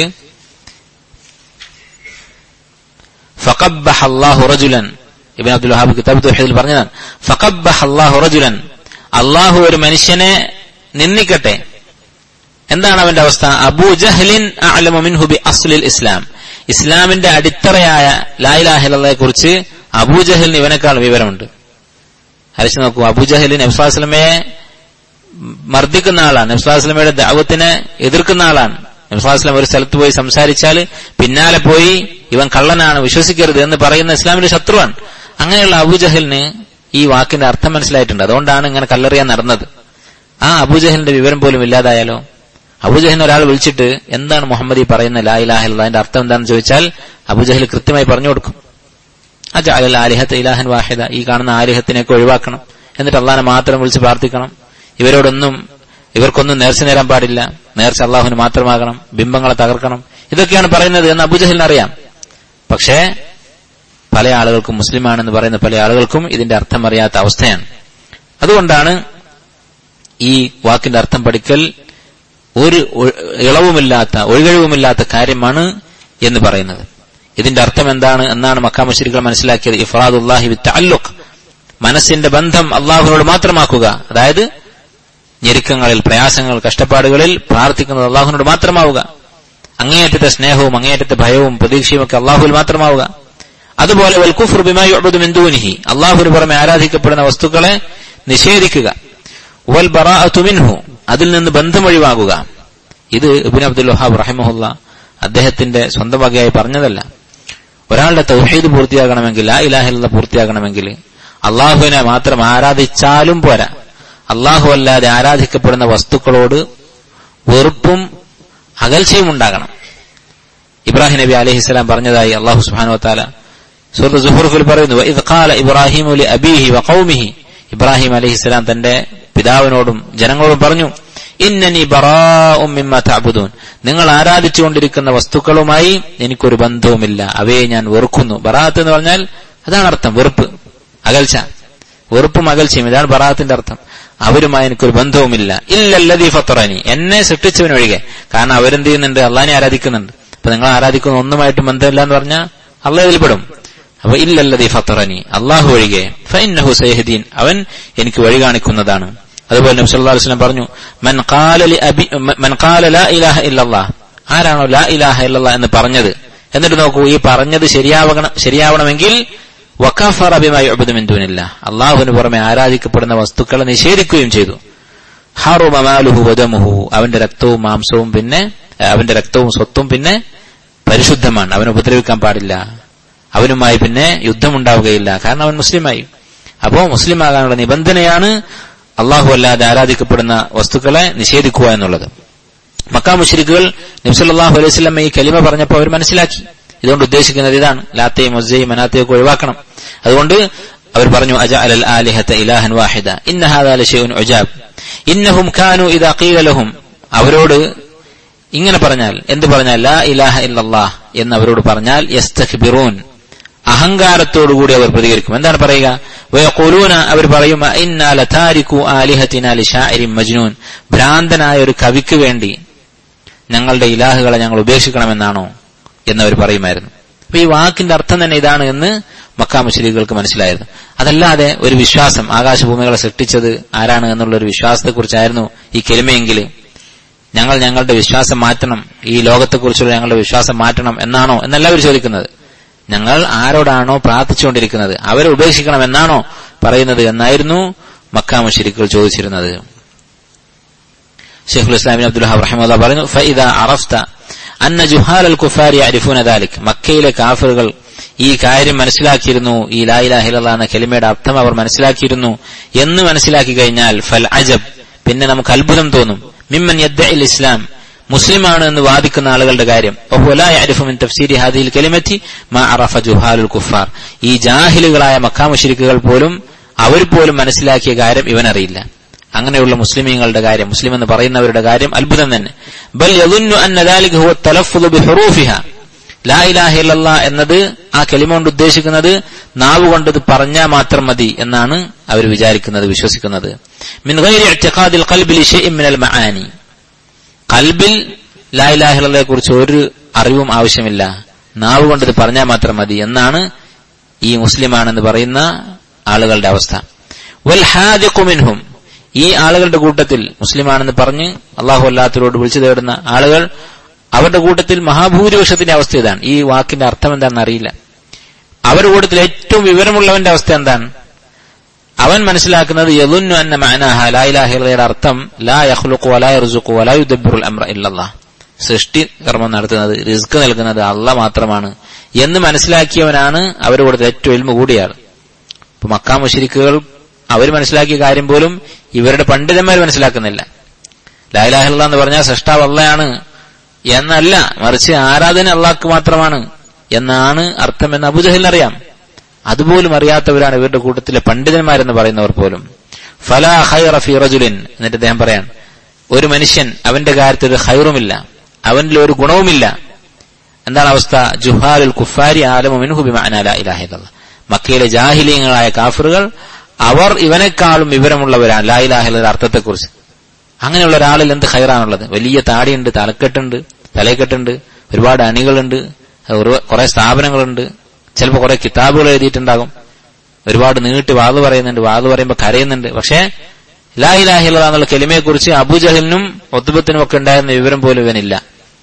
റജുലൻ ഇബിൻ അബ്ദുൽ വഹാബ് കിതാബ് തോഹീദിൽ പറഞ്ഞതാണ് ഫഖബ്ബഹല്ലാഹു റജുലൻ അള്ളാഹു ഒരു മനുഷ്യനെ നിന്ദിക്കട്ടെ എന്താണ് അവന്റെ അവസ്ഥ അബൂ ജഹ്ലിൻ അഅലമു മിൻഹു ബി അസ്ലിൽ ഇസ്ലാം ഇസ്ലാമിന്റെ അടിത്തറയായ ലായിലാഹിലയെ കുറിച്ച് അബൂജഹലിന് ഇവനേക്കാൾ വിവരമുണ്ട് ഹരിച്ചു നോക്കൂ അബൂജഹലിൻ നബ്സാസ്ലമയെ മർദ്ദിക്കുന്ന ആളാണ് നബ്സാസ്ലമയുടെ ദാവത്തിനെ എതിർക്കുന്ന ആളാണ് നബ്സാസ്ലം ഒരു സ്ഥലത്ത് പോയി സംസാരിച്ചാൽ പിന്നാലെ പോയി ഇവൻ കള്ളനാണ് വിശ്വസിക്കരുത് എന്ന് പറയുന്ന ഇസ്ലാമിന്റെ ശത്രുവാണ് അങ്ങനെയുള്ള അബൂജഹലിന് ഈ വാക്കിന്റെ അർത്ഥം മനസ്സിലായിട്ടുണ്ട് അതുകൊണ്ടാണ് ഇങ്ങനെ കല്ലെറിയാൻ നടന്നത് ആ അബൂജഹലിന്റെ വിവരം പോലും ഇല്ലാതായാലോ അബുജഹിൽ ഒരാൾ വിളിച്ചിട്ട് എന്താണ് മുഹമ്മദ് ഈ പറയുന്ന ലാ ഇലാഹ അതിന്റെ അർത്ഥം എന്താണെന്ന് ചോദിച്ചാൽ അബുജഹിൽ കൃത്യമായി പറഞ്ഞു കൊടുക്കും അജ അൽ ആലിഹത്ത് ഇലാഹൻ വാഹിദ ഈ കാണുന്ന ആലിഹത്തിനെയൊക്കെ ഒഴിവാക്കണം എന്നിട്ട് അള്ളാഹിനെ മാത്രം വിളിച്ച് പ്രാർത്ഥിക്കണം ഇവരോടൊന്നും ഇവർക്കൊന്നും നേർച്ച നേരാൻ പാടില്ല നേർച്ച അള്ളാഹുവിന് മാത്രമാകണം ബിംബങ്ങളെ തകർക്കണം ഇതൊക്കെയാണ് പറയുന്നത് എന്ന് അബുജഹലിന് അറിയാം പക്ഷേ പല ആളുകൾക്കും മുസ്ലിമാണെന്ന് പറയുന്ന പല ആളുകൾക്കും ഇതിന്റെ അർത്ഥം അറിയാത്ത അവസ്ഥയാണ് അതുകൊണ്ടാണ് ഈ വാക്കിന്റെ അർത്ഥം പഠിക്കൽ ഒരു ഇളവുമില്ലാത്ത ഒഴികഴിവുമില്ലാത്ത കാര്യമാണ് എന്ന് പറയുന്നത് ഇതിന്റെ അർത്ഥം എന്താണ് എന്നാണ് മക്കാമശ്ശേരികൾ മനസ്സിലാക്കിയത് ഇഫ്രാദുല്ലാഹി വിത്ത് അല്ലുഖ് മനസ്സിന്റെ ബന്ധം അള്ളാഹുവിനോട് മാത്രമാക്കുക അതായത് ഞെരുക്കങ്ങളിൽ പ്രയാസങ്ങൾ കഷ്ടപ്പാടുകളിൽ പ്രാർത്ഥിക്കുന്നത് അള്ളാഹുവിനോട് മാത്രമാവുക അങ്ങേയറ്റത്തെ സ്നേഹവും അങ്ങേയറ്റത്തെ ഭയവും പ്രതീക്ഷയും ഒക്കെ അള്ളാഹുവിൽ മാത്രമാവുക അതുപോലെ വൽക്കുഫർ ബിമായുബുദുമിന്ദൂനിഹി അള്ളാഹുവിന് പുറമെ ആരാധിക്കപ്പെടുന്ന വസ്തുക്കളെ നിഷേധിക്കുക വൽ ബറാഅത്തുമിൻഹു അതിൽ നിന്ന് ബന്ധമൊഴിവാകുക ഇത് ഇബിൻ അബ്ദുൽ വഹാബ് റഹിമഹുല്ല അദ്ദേഹത്തിന്റെ സ്വന്തം വകയായി പറഞ്ഞതല്ല ഒരാളുടെ തൗഹീദ് പൂർത്തിയാകണമെങ്കിൽ ആ ഇലാഹിലുള്ള പൂർത്തിയാകണമെങ്കിൽ അള്ളാഹുവിനെ മാത്രം ആരാധിച്ചാലും പോരാ അള്ളാഹു അല്ലാതെ ആരാധിക്കപ്പെടുന്ന വസ്തുക്കളോട് വെറുപ്പും അകൽച്ചയും ഉണ്ടാകണം ഇബ്രാഹിം നബി അലഹിസ്സലാം പറഞ്ഞതായി അള്ളാഹു സുബാനു താല സുഹൃത്ത് സുഹൃഫിൽ പറയുന്നു ഇത് കാല ഇബ്രാഹിം അലി അബീഹി വഖൌമിഹി ഇബ്രാഹിം അലഹിസ്സലാം തന്റെ പിതാവിനോടും ജനങ്ങളോടും പറഞ്ഞു ഇന്നനി ബറാഉം മിമ്മ തഅബുദൂൻ നിങ്ങൾ ആരാധിച്ചുകൊണ്ടിരിക്കുന്ന വസ്തുക്കളുമായി എനിക്കൊരു ബന്ധവുമില്ല അവയെ ഞാൻ വെറുക്കുന്നു ബറാത്ത് എന്ന് പറഞ്ഞാൽ അതാണ് അർത്ഥം വെറുപ്പ് അകൽച്ച വെറുപ്പും അകൽച്ചയും ഇതാണ് ബറാത്തിന്റെ അർത്ഥം അവരുമായി എനിക്കൊരു ബന്ധവുമില്ല ഇല്ലല്ലതീ ഫത്തറനി എന്നെ സൃഷ്ടിച്ചവനൊഴികെ കാരണം അവരെന്ത് ചെയ്യുന്നുണ്ട് അള്ളാഹിനെ ആരാധിക്കുന്നുണ്ട് അപ്പൊ നിങ്ങൾ ആരാധിക്കുന്ന ഒന്നുമായിട്ടും ബന്ധമില്ല എന്ന് പറഞ്ഞാൽ അള്ളാഹ് ഇതിൽപ്പെടും അപ്പൊ ഇല്ലല്ലതീ ഫത്തറനി അള്ളാഹു ഒഴികെ ഫൈനഹു സൈഹദീൻ അവൻ എനിക്ക് വഴി കാണിക്കുന്നതാണ് അതുപോലെ നബി സല്ലല്ലാഹു അലൈഹി വസല്ലം പറഞ്ഞു മൻ ഖാല ലി അബി മൻ ഖാല ലാ ഇലാഹ ഇല്ലല്ലാഹ് ആരാണോ ലാ ഇലാഹ ഇല്ലല്ലാഹ് എന്ന് പറഞ്ഞത് എന്നിട്ട് നോക്കൂ ഈ പറഞ്ഞത് ശരിയാവണം ശരിയാവണമെങ്കിൽ വഖഫറ ബിമാ യുഅബദു മിൻ ദൂനില്ലാഹ് അല്ലാഹുവിന് പുറമെ ആരാധിക്കപ്പെടുന്ന വസ്തുക്കളെ നിഷേധിക്കുകയും ചെയ്തു ഹറുമ മാലുഹു വദമുഹു അവന്റെ രക്തവും മാംസവും പിന്നെ അവന്റെ രക്തവും സ്വത്തും പിന്നെ പരിശുദ്ധമാണ് അവനെ ഉപദ്രവിക്കാൻ പാടില്ല അവനുമായി പിന്നെ യുദ്ധമുണ്ടാവുകയില്ല കാരണം അവൻ മുസ്ലിമായി അപ്പോ മുസ്ലിം ആകാനുള്ള നിബന്ധനയാണ് അള്ളാഹു അല്ലാതെ ആരാധിക്കപ്പെടുന്ന വസ്തുക്കളെ നിഷേധിക്കുക എന്നുള്ളത് മക്കാ മുഷരിക്കുകൾ നബ്സല്ലാഹു അലൈഹി സ്വലം ഈ കലിമ പറഞ്ഞപ്പോൾ അവർ മനസ്സിലാക്കി ഇതുകൊണ്ട് ഉദ്ദേശിക്കുന്നത് ഇതാണ് ലാത്തയും മൊസയും മനാത്തയും ഒക്കെ ഒഴിവാക്കണം അതുകൊണ്ട് അവർ പറഞ്ഞു അജ അലൽ ആലിഹത്ത ഇലാഹൻ വാഹിദ ഇന്നഹാദാലഷുൻ ഒജാബ് ഇന്നഹും ഖാനു ഇദാ ഖീലലഹും അവരോട് ഇങ്ങനെ പറഞ്ഞാൽ എന്ത് പറഞ്ഞാൽ ലാ ഇലാഹ ഇല്ലല്ലാഹ് എന്ന് അവരോട് പറഞ്ഞാൽ യസ്തഖ്ബിറൂൻ അഹങ്കാരത്തോടുകൂടി അവർ പ്രതികരിക്കും എന്താണ് പറയുക വയഖൂലൂന അവർ പറയും ഇന്നാ ലതാരികു ആലിഹത്തിന ലിശാഇരിൻ മജ്നൂൻ ഭ്രാന്തനായ ഒരു കവിക്ക് വേണ്ടി ഞങ്ങളുടെ ഇലാഹുകളെ ഞങ്ങൾ ഉപേക്ഷിക്കണമെന്നാണോ എന്നവർ പറയുമായിരുന്നു അപ്പൊ ഈ വാക്കിന്റെ അർത്ഥം തന്നെ ഇതാണ് എന്ന് മക്കാ മുസ്ലികൾക്ക് മനസ്സിലായിരുന്നു അതല്ലാതെ ഒരു വിശ്വാസം ആകാശഭൂമികളെ സൃഷ്ടിച്ചത് ആരാണ് എന്നുള്ള ഒരു വിശ്വാസത്തെക്കുറിച്ചായിരുന്നു ഈ കെലിമയെങ്കിൽ ഞങ്ങൾ ഞങ്ങളുടെ വിശ്വാസം മാറ്റണം ഈ ലോകത്തെക്കുറിച്ചുള്ള ഞങ്ങളുടെ വിശ്വാസം മാറ്റണം എന്നാണോ എന്നല്ല അവർ ചോദിക്കുന്നത് ഞങ്ങൾ ആരോടാണോ പ്രാർത്ഥിച്ചുകൊണ്ടിരിക്കുന്നത് അവരെ ഉപേക്ഷിക്കണം എന്നാണോ പറയുന്നത് എന്നായിരുന്നു മക്കാ മുഷരിക്കുകൾ ചോദിച്ചിരുന്നത് ഷെയ്ഖുൽ ഇസ്ലാമിൻ അബ്ദുൽ ഹബ് റഹിമുല്ല പറയുന്നു ഫൈദ അറഫ്ത അന്ന ജുഹാൽ അൽ കുഫാരി അരിഫൂന ദാലിക് മക്കയിലെ കാഫറുകൾ ഈ കാര്യം മനസ്സിലാക്കിയിരുന്നു ഈ ലായിലാഹില എന്ന കെലിമയുടെ അർത്ഥം അവർ മനസ്സിലാക്കിയിരുന്നു എന്ന് മനസ്സിലാക്കി കഴിഞ്ഞാൽ ഫൽ അജബ് പിന്നെ നമുക്ക് അത്ഭുതം തോന്നും മിമ്മൻ യദ്ദഇൽ ഇസ്ലാം മുസ്ലിമാണ് എന്ന് വാദിക്കുന്ന ആളുകളുടെ കാര്യം തഫ്സീരി ഹാദിൽ കലിമറ്റി മാ അറഫ ജുഹാലുൽ കുഫാർ ഈ ജാഹിലുകളായ മക്കാമുഷിരിക്കുകൾ പോലും അവർ പോലും മനസ്സിലാക്കിയ കാര്യം ഇവനറിയില്ല അങ്ങനെയുള്ള മുസ്ലിമീങ്ങളുടെ കാര്യം മുസ്ലിം എന്ന് പറയുന്നവരുടെ കാര്യം അത്ഭുതം തന്നെ ബൽ യദുന്നു അന്ന ദാലിക ഹുവ തലഫ്ഫുദു ബിഹുറൂഫിഹ ലാ ഇലാഹ ഇല്ലല്ലാ എന്നത് ആ കലിമ കൊണ്ട് ഉദ്ദേശിക്കുന്നത് നാവ് കൊണ്ടത് പറഞ്ഞാൽ മാത്രം മതി എന്നാണ് അവർ വിചാരിക്കുന്നത് വിശ്വസിക്കുന്നത് മിൻ ഗൈരി ഇഅ്തിഖാദിൽ ഖൽബി ലിശൈഇൻ മിനൽ മആനി കൽബിൽ ലാ ഇലാഹ ഇല്ലല്ലയെ കുറിച്ച് ഒരു അറിവും ആവശ്യമില്ല നാവ് കൊണ്ടത് പറഞ്ഞാൽ മാത്രം മതി എന്നാണ് ഈ മുസ്ലിമാണെന്ന് പറയുന്ന ആളുകളുടെ അവസ്ഥ വൽ ഹാദിഖു മിൻഹും ഈ ആളുകളുടെ കൂട്ടത്തിൽ മുസ്ലിമാണെന്ന് പറഞ്ഞ് അള്ളാഹു അല്ലാത്തവരോട് വിളിച്ചു തേടുന്ന ആളുകൾ അവരുടെ കൂട്ടത്തിൽ മഹാഭൂരിപക്ഷത്തിന്റെ അവസ്ഥ ഇതാണ് ഈ വാക്കിന്റെ അർത്ഥം എന്താണെന്ന് അറിയില്ല അവരുടെ കൂട്ടത്തിൽ ഏറ്റവും വിവരമുള്ളവന്റെ അവസ്ഥ എന്താണ് അവൻ മനസ്സിലാക്കുന്നത് യദുന്നു അന്ന മഅനാഹ ലാ ഇലാഹ ഇല്ലയുടെ അർത്ഥം ലാ യഖ്ലുഖു വലാ യർസുഖു വലാ യുദബ്ബിറുൽ അംറ ഇല്ലല്ലാഹ് സൃഷ്ടി കർമ്മം നടത്തുന്നത് റിസ്ക് നൽകുന്നത് അല്ല മാത്രമാണ് എന്ന് മനസ്സിലാക്കിയവനാണ് അവരുടെ കൂട്ടത്തിൽ ഏറ്റവും എൽമ കൂടിയാൾ ഇപ്പൊ മക്കാ മുഷരിക്കുകൾ അവർ മനസ്സിലാക്കിയ കാര്യം പോലും ഇവരുടെ പണ്ഡിതന്മാർ മനസ്സിലാക്കുന്നില്ല ലായിലാഹില്ല എന്ന് പറഞ്ഞാൽ സൃഷ്ടാവ് അള്ളയാണ് എന്നല്ല മറിച്ച് ആരാധന അള്ളാഹ്ക്ക് മാത്രമാണ് എന്നാണ് അർത്ഥമെന്ന് അബുജഹലിനറിയാം അതുപോലും അറിയാത്തവരാണ് ഇവരുടെ കൂട്ടത്തിലെ പണ്ഡിതന്മാരെന്ന് പറയുന്നവർ പോലും ഫലാ ഹൈറ ഫി റജുലിൻ എന്നിട്ട് അദ്ദേഹം പറയാൻ ഒരു മനുഷ്യൻ അവന്റെ കാര്യത്തിൽ ഒരു ഹൈറുമില്ല അവനിൽ ഒരു ഗുണവുമില്ല എന്താണ് അവസ്ഥ ജുഹാലുൽ കുഫാരി ആലമുമിൻഹു ബിമഅന ലാ ഇലാഹ ഇല്ലല്ലാഹ് മക്കയിലെ ജാഹിലീയങ്ങളായ കാഫറുകൾ അവർ ഇവനേക്കാളും വിവരമുള്ളവരാണ് ലാ ഇലാഹ ഇല്ലയുടെ അർത്ഥത്തെക്കുറിച്ച് അങ്ങനെയുള്ള ഒരാളിൽ എന്ത് ഹൈറാണുള്ളത് വലിയ താടിയുണ്ട് തലക്കെട്ടുണ്ട് തലക്കെട്ടുണ്ട് ഒരുപാട് അണികളുണ്ട് കുറെ സ്ഥാപനങ്ങളുണ്ട് ചിലപ്പോൾ കുറെ കിതാബുകൾ എഴുതിയിട്ടുണ്ടാകും ഒരുപാട് നീട്ടി വാത് പറയുന്നുണ്ട് വാത് പറയുമ്പോൾ കരയുന്നുണ്ട് പക്ഷേ ലാഹിലാഹില എന്നുള്ള കെലിമയെ കുറിച്ച് അബുജഹലിനും ഒത്തുബത്തിനും ഒക്കെ ഉണ്ടായിരുന്ന വിവരം പോലും ഇവനില്ല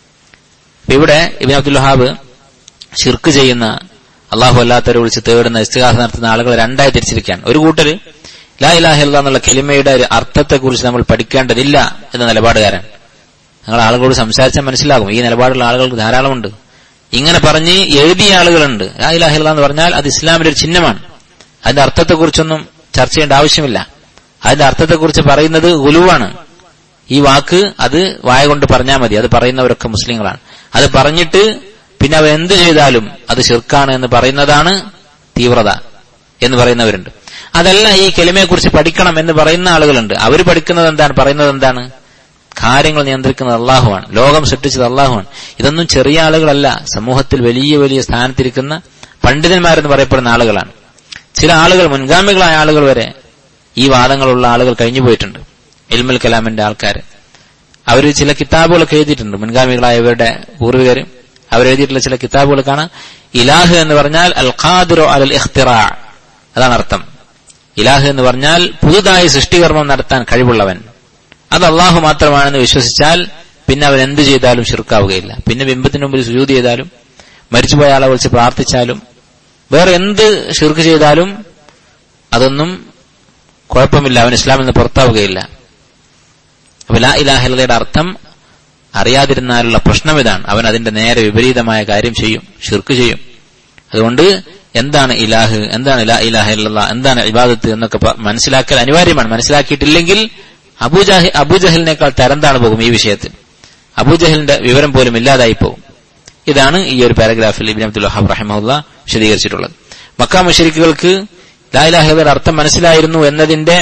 അപ്പൊ ഇവിടെ ഇബിൻ അബ്ദുൽ വഹാബ് ഷിർക്ക് ചെയ്യുന്ന അള്ളാഹു അല്ലാത്തവരെ വിളിച്ച് തേടുന്ന ഇസ്തിഹാസ നടത്തുന്ന ആളുകൾ രണ്ടായി തിരിച്ചിരിക്കുകയാണ് ഒരു കൂട്ടര് ലാ ഇലാഹില്ല എന്നുള്ള കെലിമയുടെ ഒരു അർത്ഥത്തെക്കുറിച്ച് നമ്മൾ പഠിക്കേണ്ടതില്ല എന്ന നിലപാടുകാരൻ ഞങ്ങൾ ആളുകളോട് സംസാരിച്ചാൽ മനസ്സിലാകും ഈ നിലപാടുള്ള ആളുകൾക്ക് ധാരാളമുണ്ട് ഇങ്ങനെ പറഞ്ഞ് എഴുതിയ ആളുകളുണ്ട് ലാ ഇലാഹില്ല എന്ന് പറഞ്ഞാൽ അത് ഇസ്ലാമിന്റെ ഒരു ചിഹ്നമാണ് അതിന്റെ അർത്ഥത്തെക്കുറിച്ചൊന്നും ചർച്ച ചെയ്യേണ്ട ആവശ്യമില്ല അതിന്റെ അർത്ഥത്തെക്കുറിച്ച് പറയുന്നത് ഗുലുവാണ് ഈ വാക്ക് അത് വായ കൊണ്ട് പറഞ്ഞാൽ മതി അത് പറയുന്നവരൊക്കെ മുസ്ലിങ്ങളാണ് അത് പറഞ്ഞിട്ട് പിന്നെ അവ എന്ത് ചെയ്താലും അത് ശിർക്കാണ് എന്ന് പറയുന്നതാണ് തീവ്രത എന്ന് പറയുന്നവരുണ്ട് അതല്ല ഈ കെലിമയെക്കുറിച്ച് പഠിക്കണം എന്ന് പറയുന്ന ആളുകളുണ്ട് അവർ പഠിക്കുന്നത് എന്താണ് പറയുന്നത് എന്താണ് കാര്യങ്ങൾ നിയന്ത്രിക്കുന്നത് അള്ളാഹുവാണ് ലോകം സൃഷ്ടിച്ചത് അള്ളാഹുവാണ് ഇതൊന്നും ചെറിയ ആളുകളല്ല സമൂഹത്തിൽ വലിയ വലിയ സ്ഥാനത്തിരിക്കുന്ന പണ്ഡിതന്മാരെന്ന് പറയപ്പെടുന്ന ആളുകളാണ് ചില ആളുകൾ മുൻഗാമികളായ ആളുകൾ വരെ ഈ വാദങ്ങളുള്ള ആളുകൾ കഴിഞ്ഞു പോയിട്ടുണ്ട് ഇൽമുൽ കലാമിന്റെ ആൾക്കാർ അവർ ചില കിതാബുകളൊക്കെ എഴുതിയിട്ടുണ്ട് മുൻഗാമികളായവരുടെ പൂർവികർ അവരെഴുതിയിട്ടുള്ള ചില കിതാബുകൾ കാണാം ഇലാഹ് എന്ന് പറഞ്ഞാൽ അൽ ഖാദിറോ അൽ ഇഖ്തിറാ അതാണ് അർത്ഥം ഇലാഹ് എന്ന് പറഞ്ഞാൽ പുതുതായി സൃഷ്ടികർമ്മം നടത്താൻ കഴിവുള്ളവൻ അത് അള്ളാഹു മാത്രമാണെന്ന് വിശ്വസിച്ചാൽ പിന്നെ അവൻ എന്ത് ചെയ്താലും ഷിർക്കാവുകയില്ല പിന്നെ ബിംബത്തിന് മുമ്പിൽ സുജൂതി ചെയ്താലും മരിച്ചുപോയ ആളെ വിളിച്ച് പ്രാർത്ഥിച്ചാലും വേറെ എന്ത് ഷിർക്ക് ചെയ്താലും അതൊന്നും കുഴപ്പമില്ല അവൻ ഇസ്ലാമിൽ നിന്ന് പുറത്താവുകയില്ല അപ്പൊ ലാ ഇലാഹലയുടെ അർത്ഥം അറിയാതിരുന്നാലുള്ള പ്രശ്നം ഇതാണ് അവൻ അതിന്റെ നേരെ വിപരീതമായ കാര്യം ചെയ്യും ഷിർക്ക് ചെയ്യും അതുകൊണ്ട് എന്താണ് ഇലാഹ് എന്താണ് ലാ ഇലാഹ ഇല്ലല്ലാ എന്താണ് ഇബാദത്ത് എന്നൊക്കെ മനസ്സിലാക്കൽ അനിവാര്യമാണ് മനസ്സിലാക്കിയിട്ടില്ലെങ്കിൽ അബൂജാഹി അബൂജഹലിനേക്കാൾ തരംതാണ് പോകും ഈ വിഷയത്തിൽ അബൂജഹലിന്റെ വിവരം പോലും ഇല്ലാതായി പോകും ഇതാണ് ഈ ഒരു പാരഗ്രാഫിൽ ഇബിൻ അബ്ദുൽ വഹാബ് റഹിമുല്ല വിശദീകരിച്ചിട്ടുള്ളത് മക്ക മുഷരിക്കുകൾക്ക് ലായിലാഹിയുടെ അർത്ഥം മനസ്സിലായിരുന്നു എന്നതിന്റെ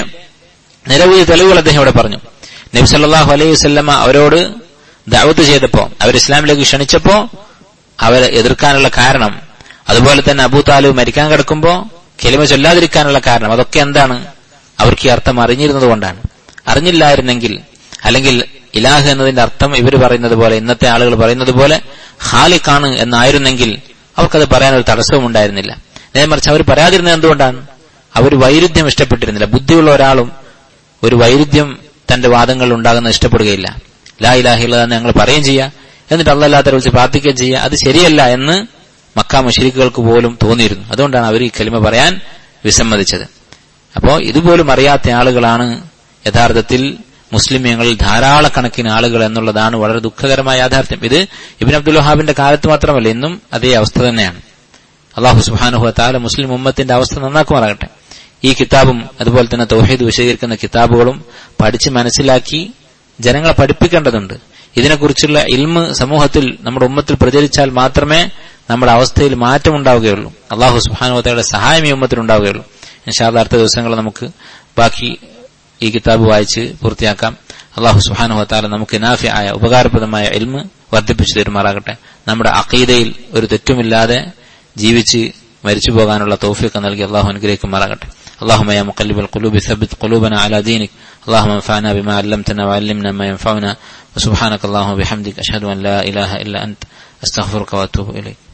നിരവധി തെളിവുകൾ അദ്ദേഹം ഇവിടെ പറഞ്ഞു നബി സല്ലാഹു അലൈഹി വസ്ല്ലമ അവരോട് ദാവത്ത് ചെയ്തപ്പോ അവർ ഇസ്ലാമിലേക്ക് ക്ഷണിച്ചപ്പോ അവരെ എതിർക്കാനുള്ള കാരണം അതുപോലെ തന്നെ അബൂ താലിബ് മരിക്കാൻ കിടക്കുമ്പോ കെലിമ ചൊല്ലാതിരിക്കാനുള്ള കാരണം അതൊക്കെ എന്താണ് അവർക്ക് ഈ അർത്ഥം അറിഞ്ഞിരുന്നത് കൊണ്ടാണ് അറിഞ്ഞില്ലായിരുന്നെങ്കിൽ അല്ലെങ്കിൽ ഇലാഹ് എന്നതിന്റെ അർത്ഥം ഇവർ പറയുന്നത് പോലെ ഇന്നത്തെ ആളുകൾ പറയുന്നത് പോലെ ഹാലിക്കാണ് എന്നായിരുന്നെങ്കിൽ അവർക്കത് പറയാൻ ഒരു തടസ്സവും ഉണ്ടായിരുന്നില്ല നേരെ മറിച്ച് അവർ പറയാതിരുന്നത് എന്തുകൊണ്ടാണ് അവർ വൈരുദ്ധ്യം ഇഷ്ടപ്പെട്ടിരുന്നില്ല ബുദ്ധിയുള്ള ഒരാളും ഒരു വൈരുദ്ധ്യം തന്റെ വാദങ്ങളിൽ ഉണ്ടാകുന്നത് ഇഷ്ടപ്പെടുകയില്ല ലാ ഇലാഹില്ലെന്ന് ഞങ്ങൾ പറയുകയും ചെയ്യാം എന്നിട്ട് അള്ളല്ലാത്ത വിളിച്ച് പ്രാർത്ഥിക്കുകയും ചെയ്യുക അത് ശരിയല്ല എന്ന് മക്ക മുഷരിക്കുകൾക്ക് പോലും തോന്നിയിരുന്നു അതുകൊണ്ടാണ് അവർ ഈ കലിമ പറയാൻ വിസമ്മതിച്ചത് അപ്പോ ഇതുപോലും അറിയാത്ത ആളുകളാണ് യഥാർത്ഥത്തിൽ മുസ്ലിമീങ്ങളിൽ ധാരാളക്കണക്കിന് ആളുകൾ എന്നുള്ളതാണ് വളരെ ദുഃഖകരമായ യാഥാർത്ഥ്യം ഇത് ഇബിൻ അബ്ദുൽ വഹാബിന്റെ കാലത്ത് മാത്രമല്ല ഇന്നും അതേ അവസ്ഥ തന്നെയാണ് അള്ളാഹു സുബാനുഹ താല മുസ്ലിം ഉമ്മത്തിന്റെ അവസ്ഥ നന്നാക്കുമാറാകട്ടെ ഈ കിതാബും അതുപോലെ തന്നെ തൗഹീദ് വിശദീകരിക്കുന്ന കിതാബുകളും പഠിച്ച് മനസ്സിലാക്കി ജനങ്ങളെ പഠിപ്പിക്കേണ്ടതുണ്ട് ഇതിനെക്കുറിച്ചുള്ള ഇൽമ് സമൂഹത്തിൽ നമ്മുടെ ഉമ്മത്തിൽ പ്രചരിച്ചാൽ മാത്രമേ നമ്മുടെ അവസ്ഥയിൽ മാറ്റമുണ്ടാവുകയുള്ളൂ അള്ളാഹു സുബാനുഹത്തയുടെ സഹായം ഈ ഉമ്മത്തിൽ ഉണ്ടാവുകയുള്ളൂ ഇൻഷാല്ല അടുത്ത ദിവസങ്ങൾ നമുക്ക് ബാക്കി ഈ കിതാബ് വായിച്ച് പൂർത്തിയാക്കാം അള്ളാഹു സുഹാനുഹത്താല നമുക്ക് നാഫി ആയ ഉപകാരപ്രദമായ ഇൽമ് വർദ്ധിപ്പിച്ചു തരുമാറാകട്ടെ നമ്മുടെ അഖീദയിൽ ഒരു തെറ്റുമില്ലാതെ ജീവിച്ച് മരിച്ചു പോകാനുള്ള തൗഫീഖ് നൽകി അള്ളാഹു അനുഗ്രഹിക്കുമാറാകട്ടെ اللهم يا مقلب القلوب ثبت قلوبنا على دينك اللهم انفعنا بما علمتنا وعلمنا ما ينفعنا وسبحانك اللهم وبحمدك أشهد أن لا إله إلا أنت أستغفرك وأتوب إليك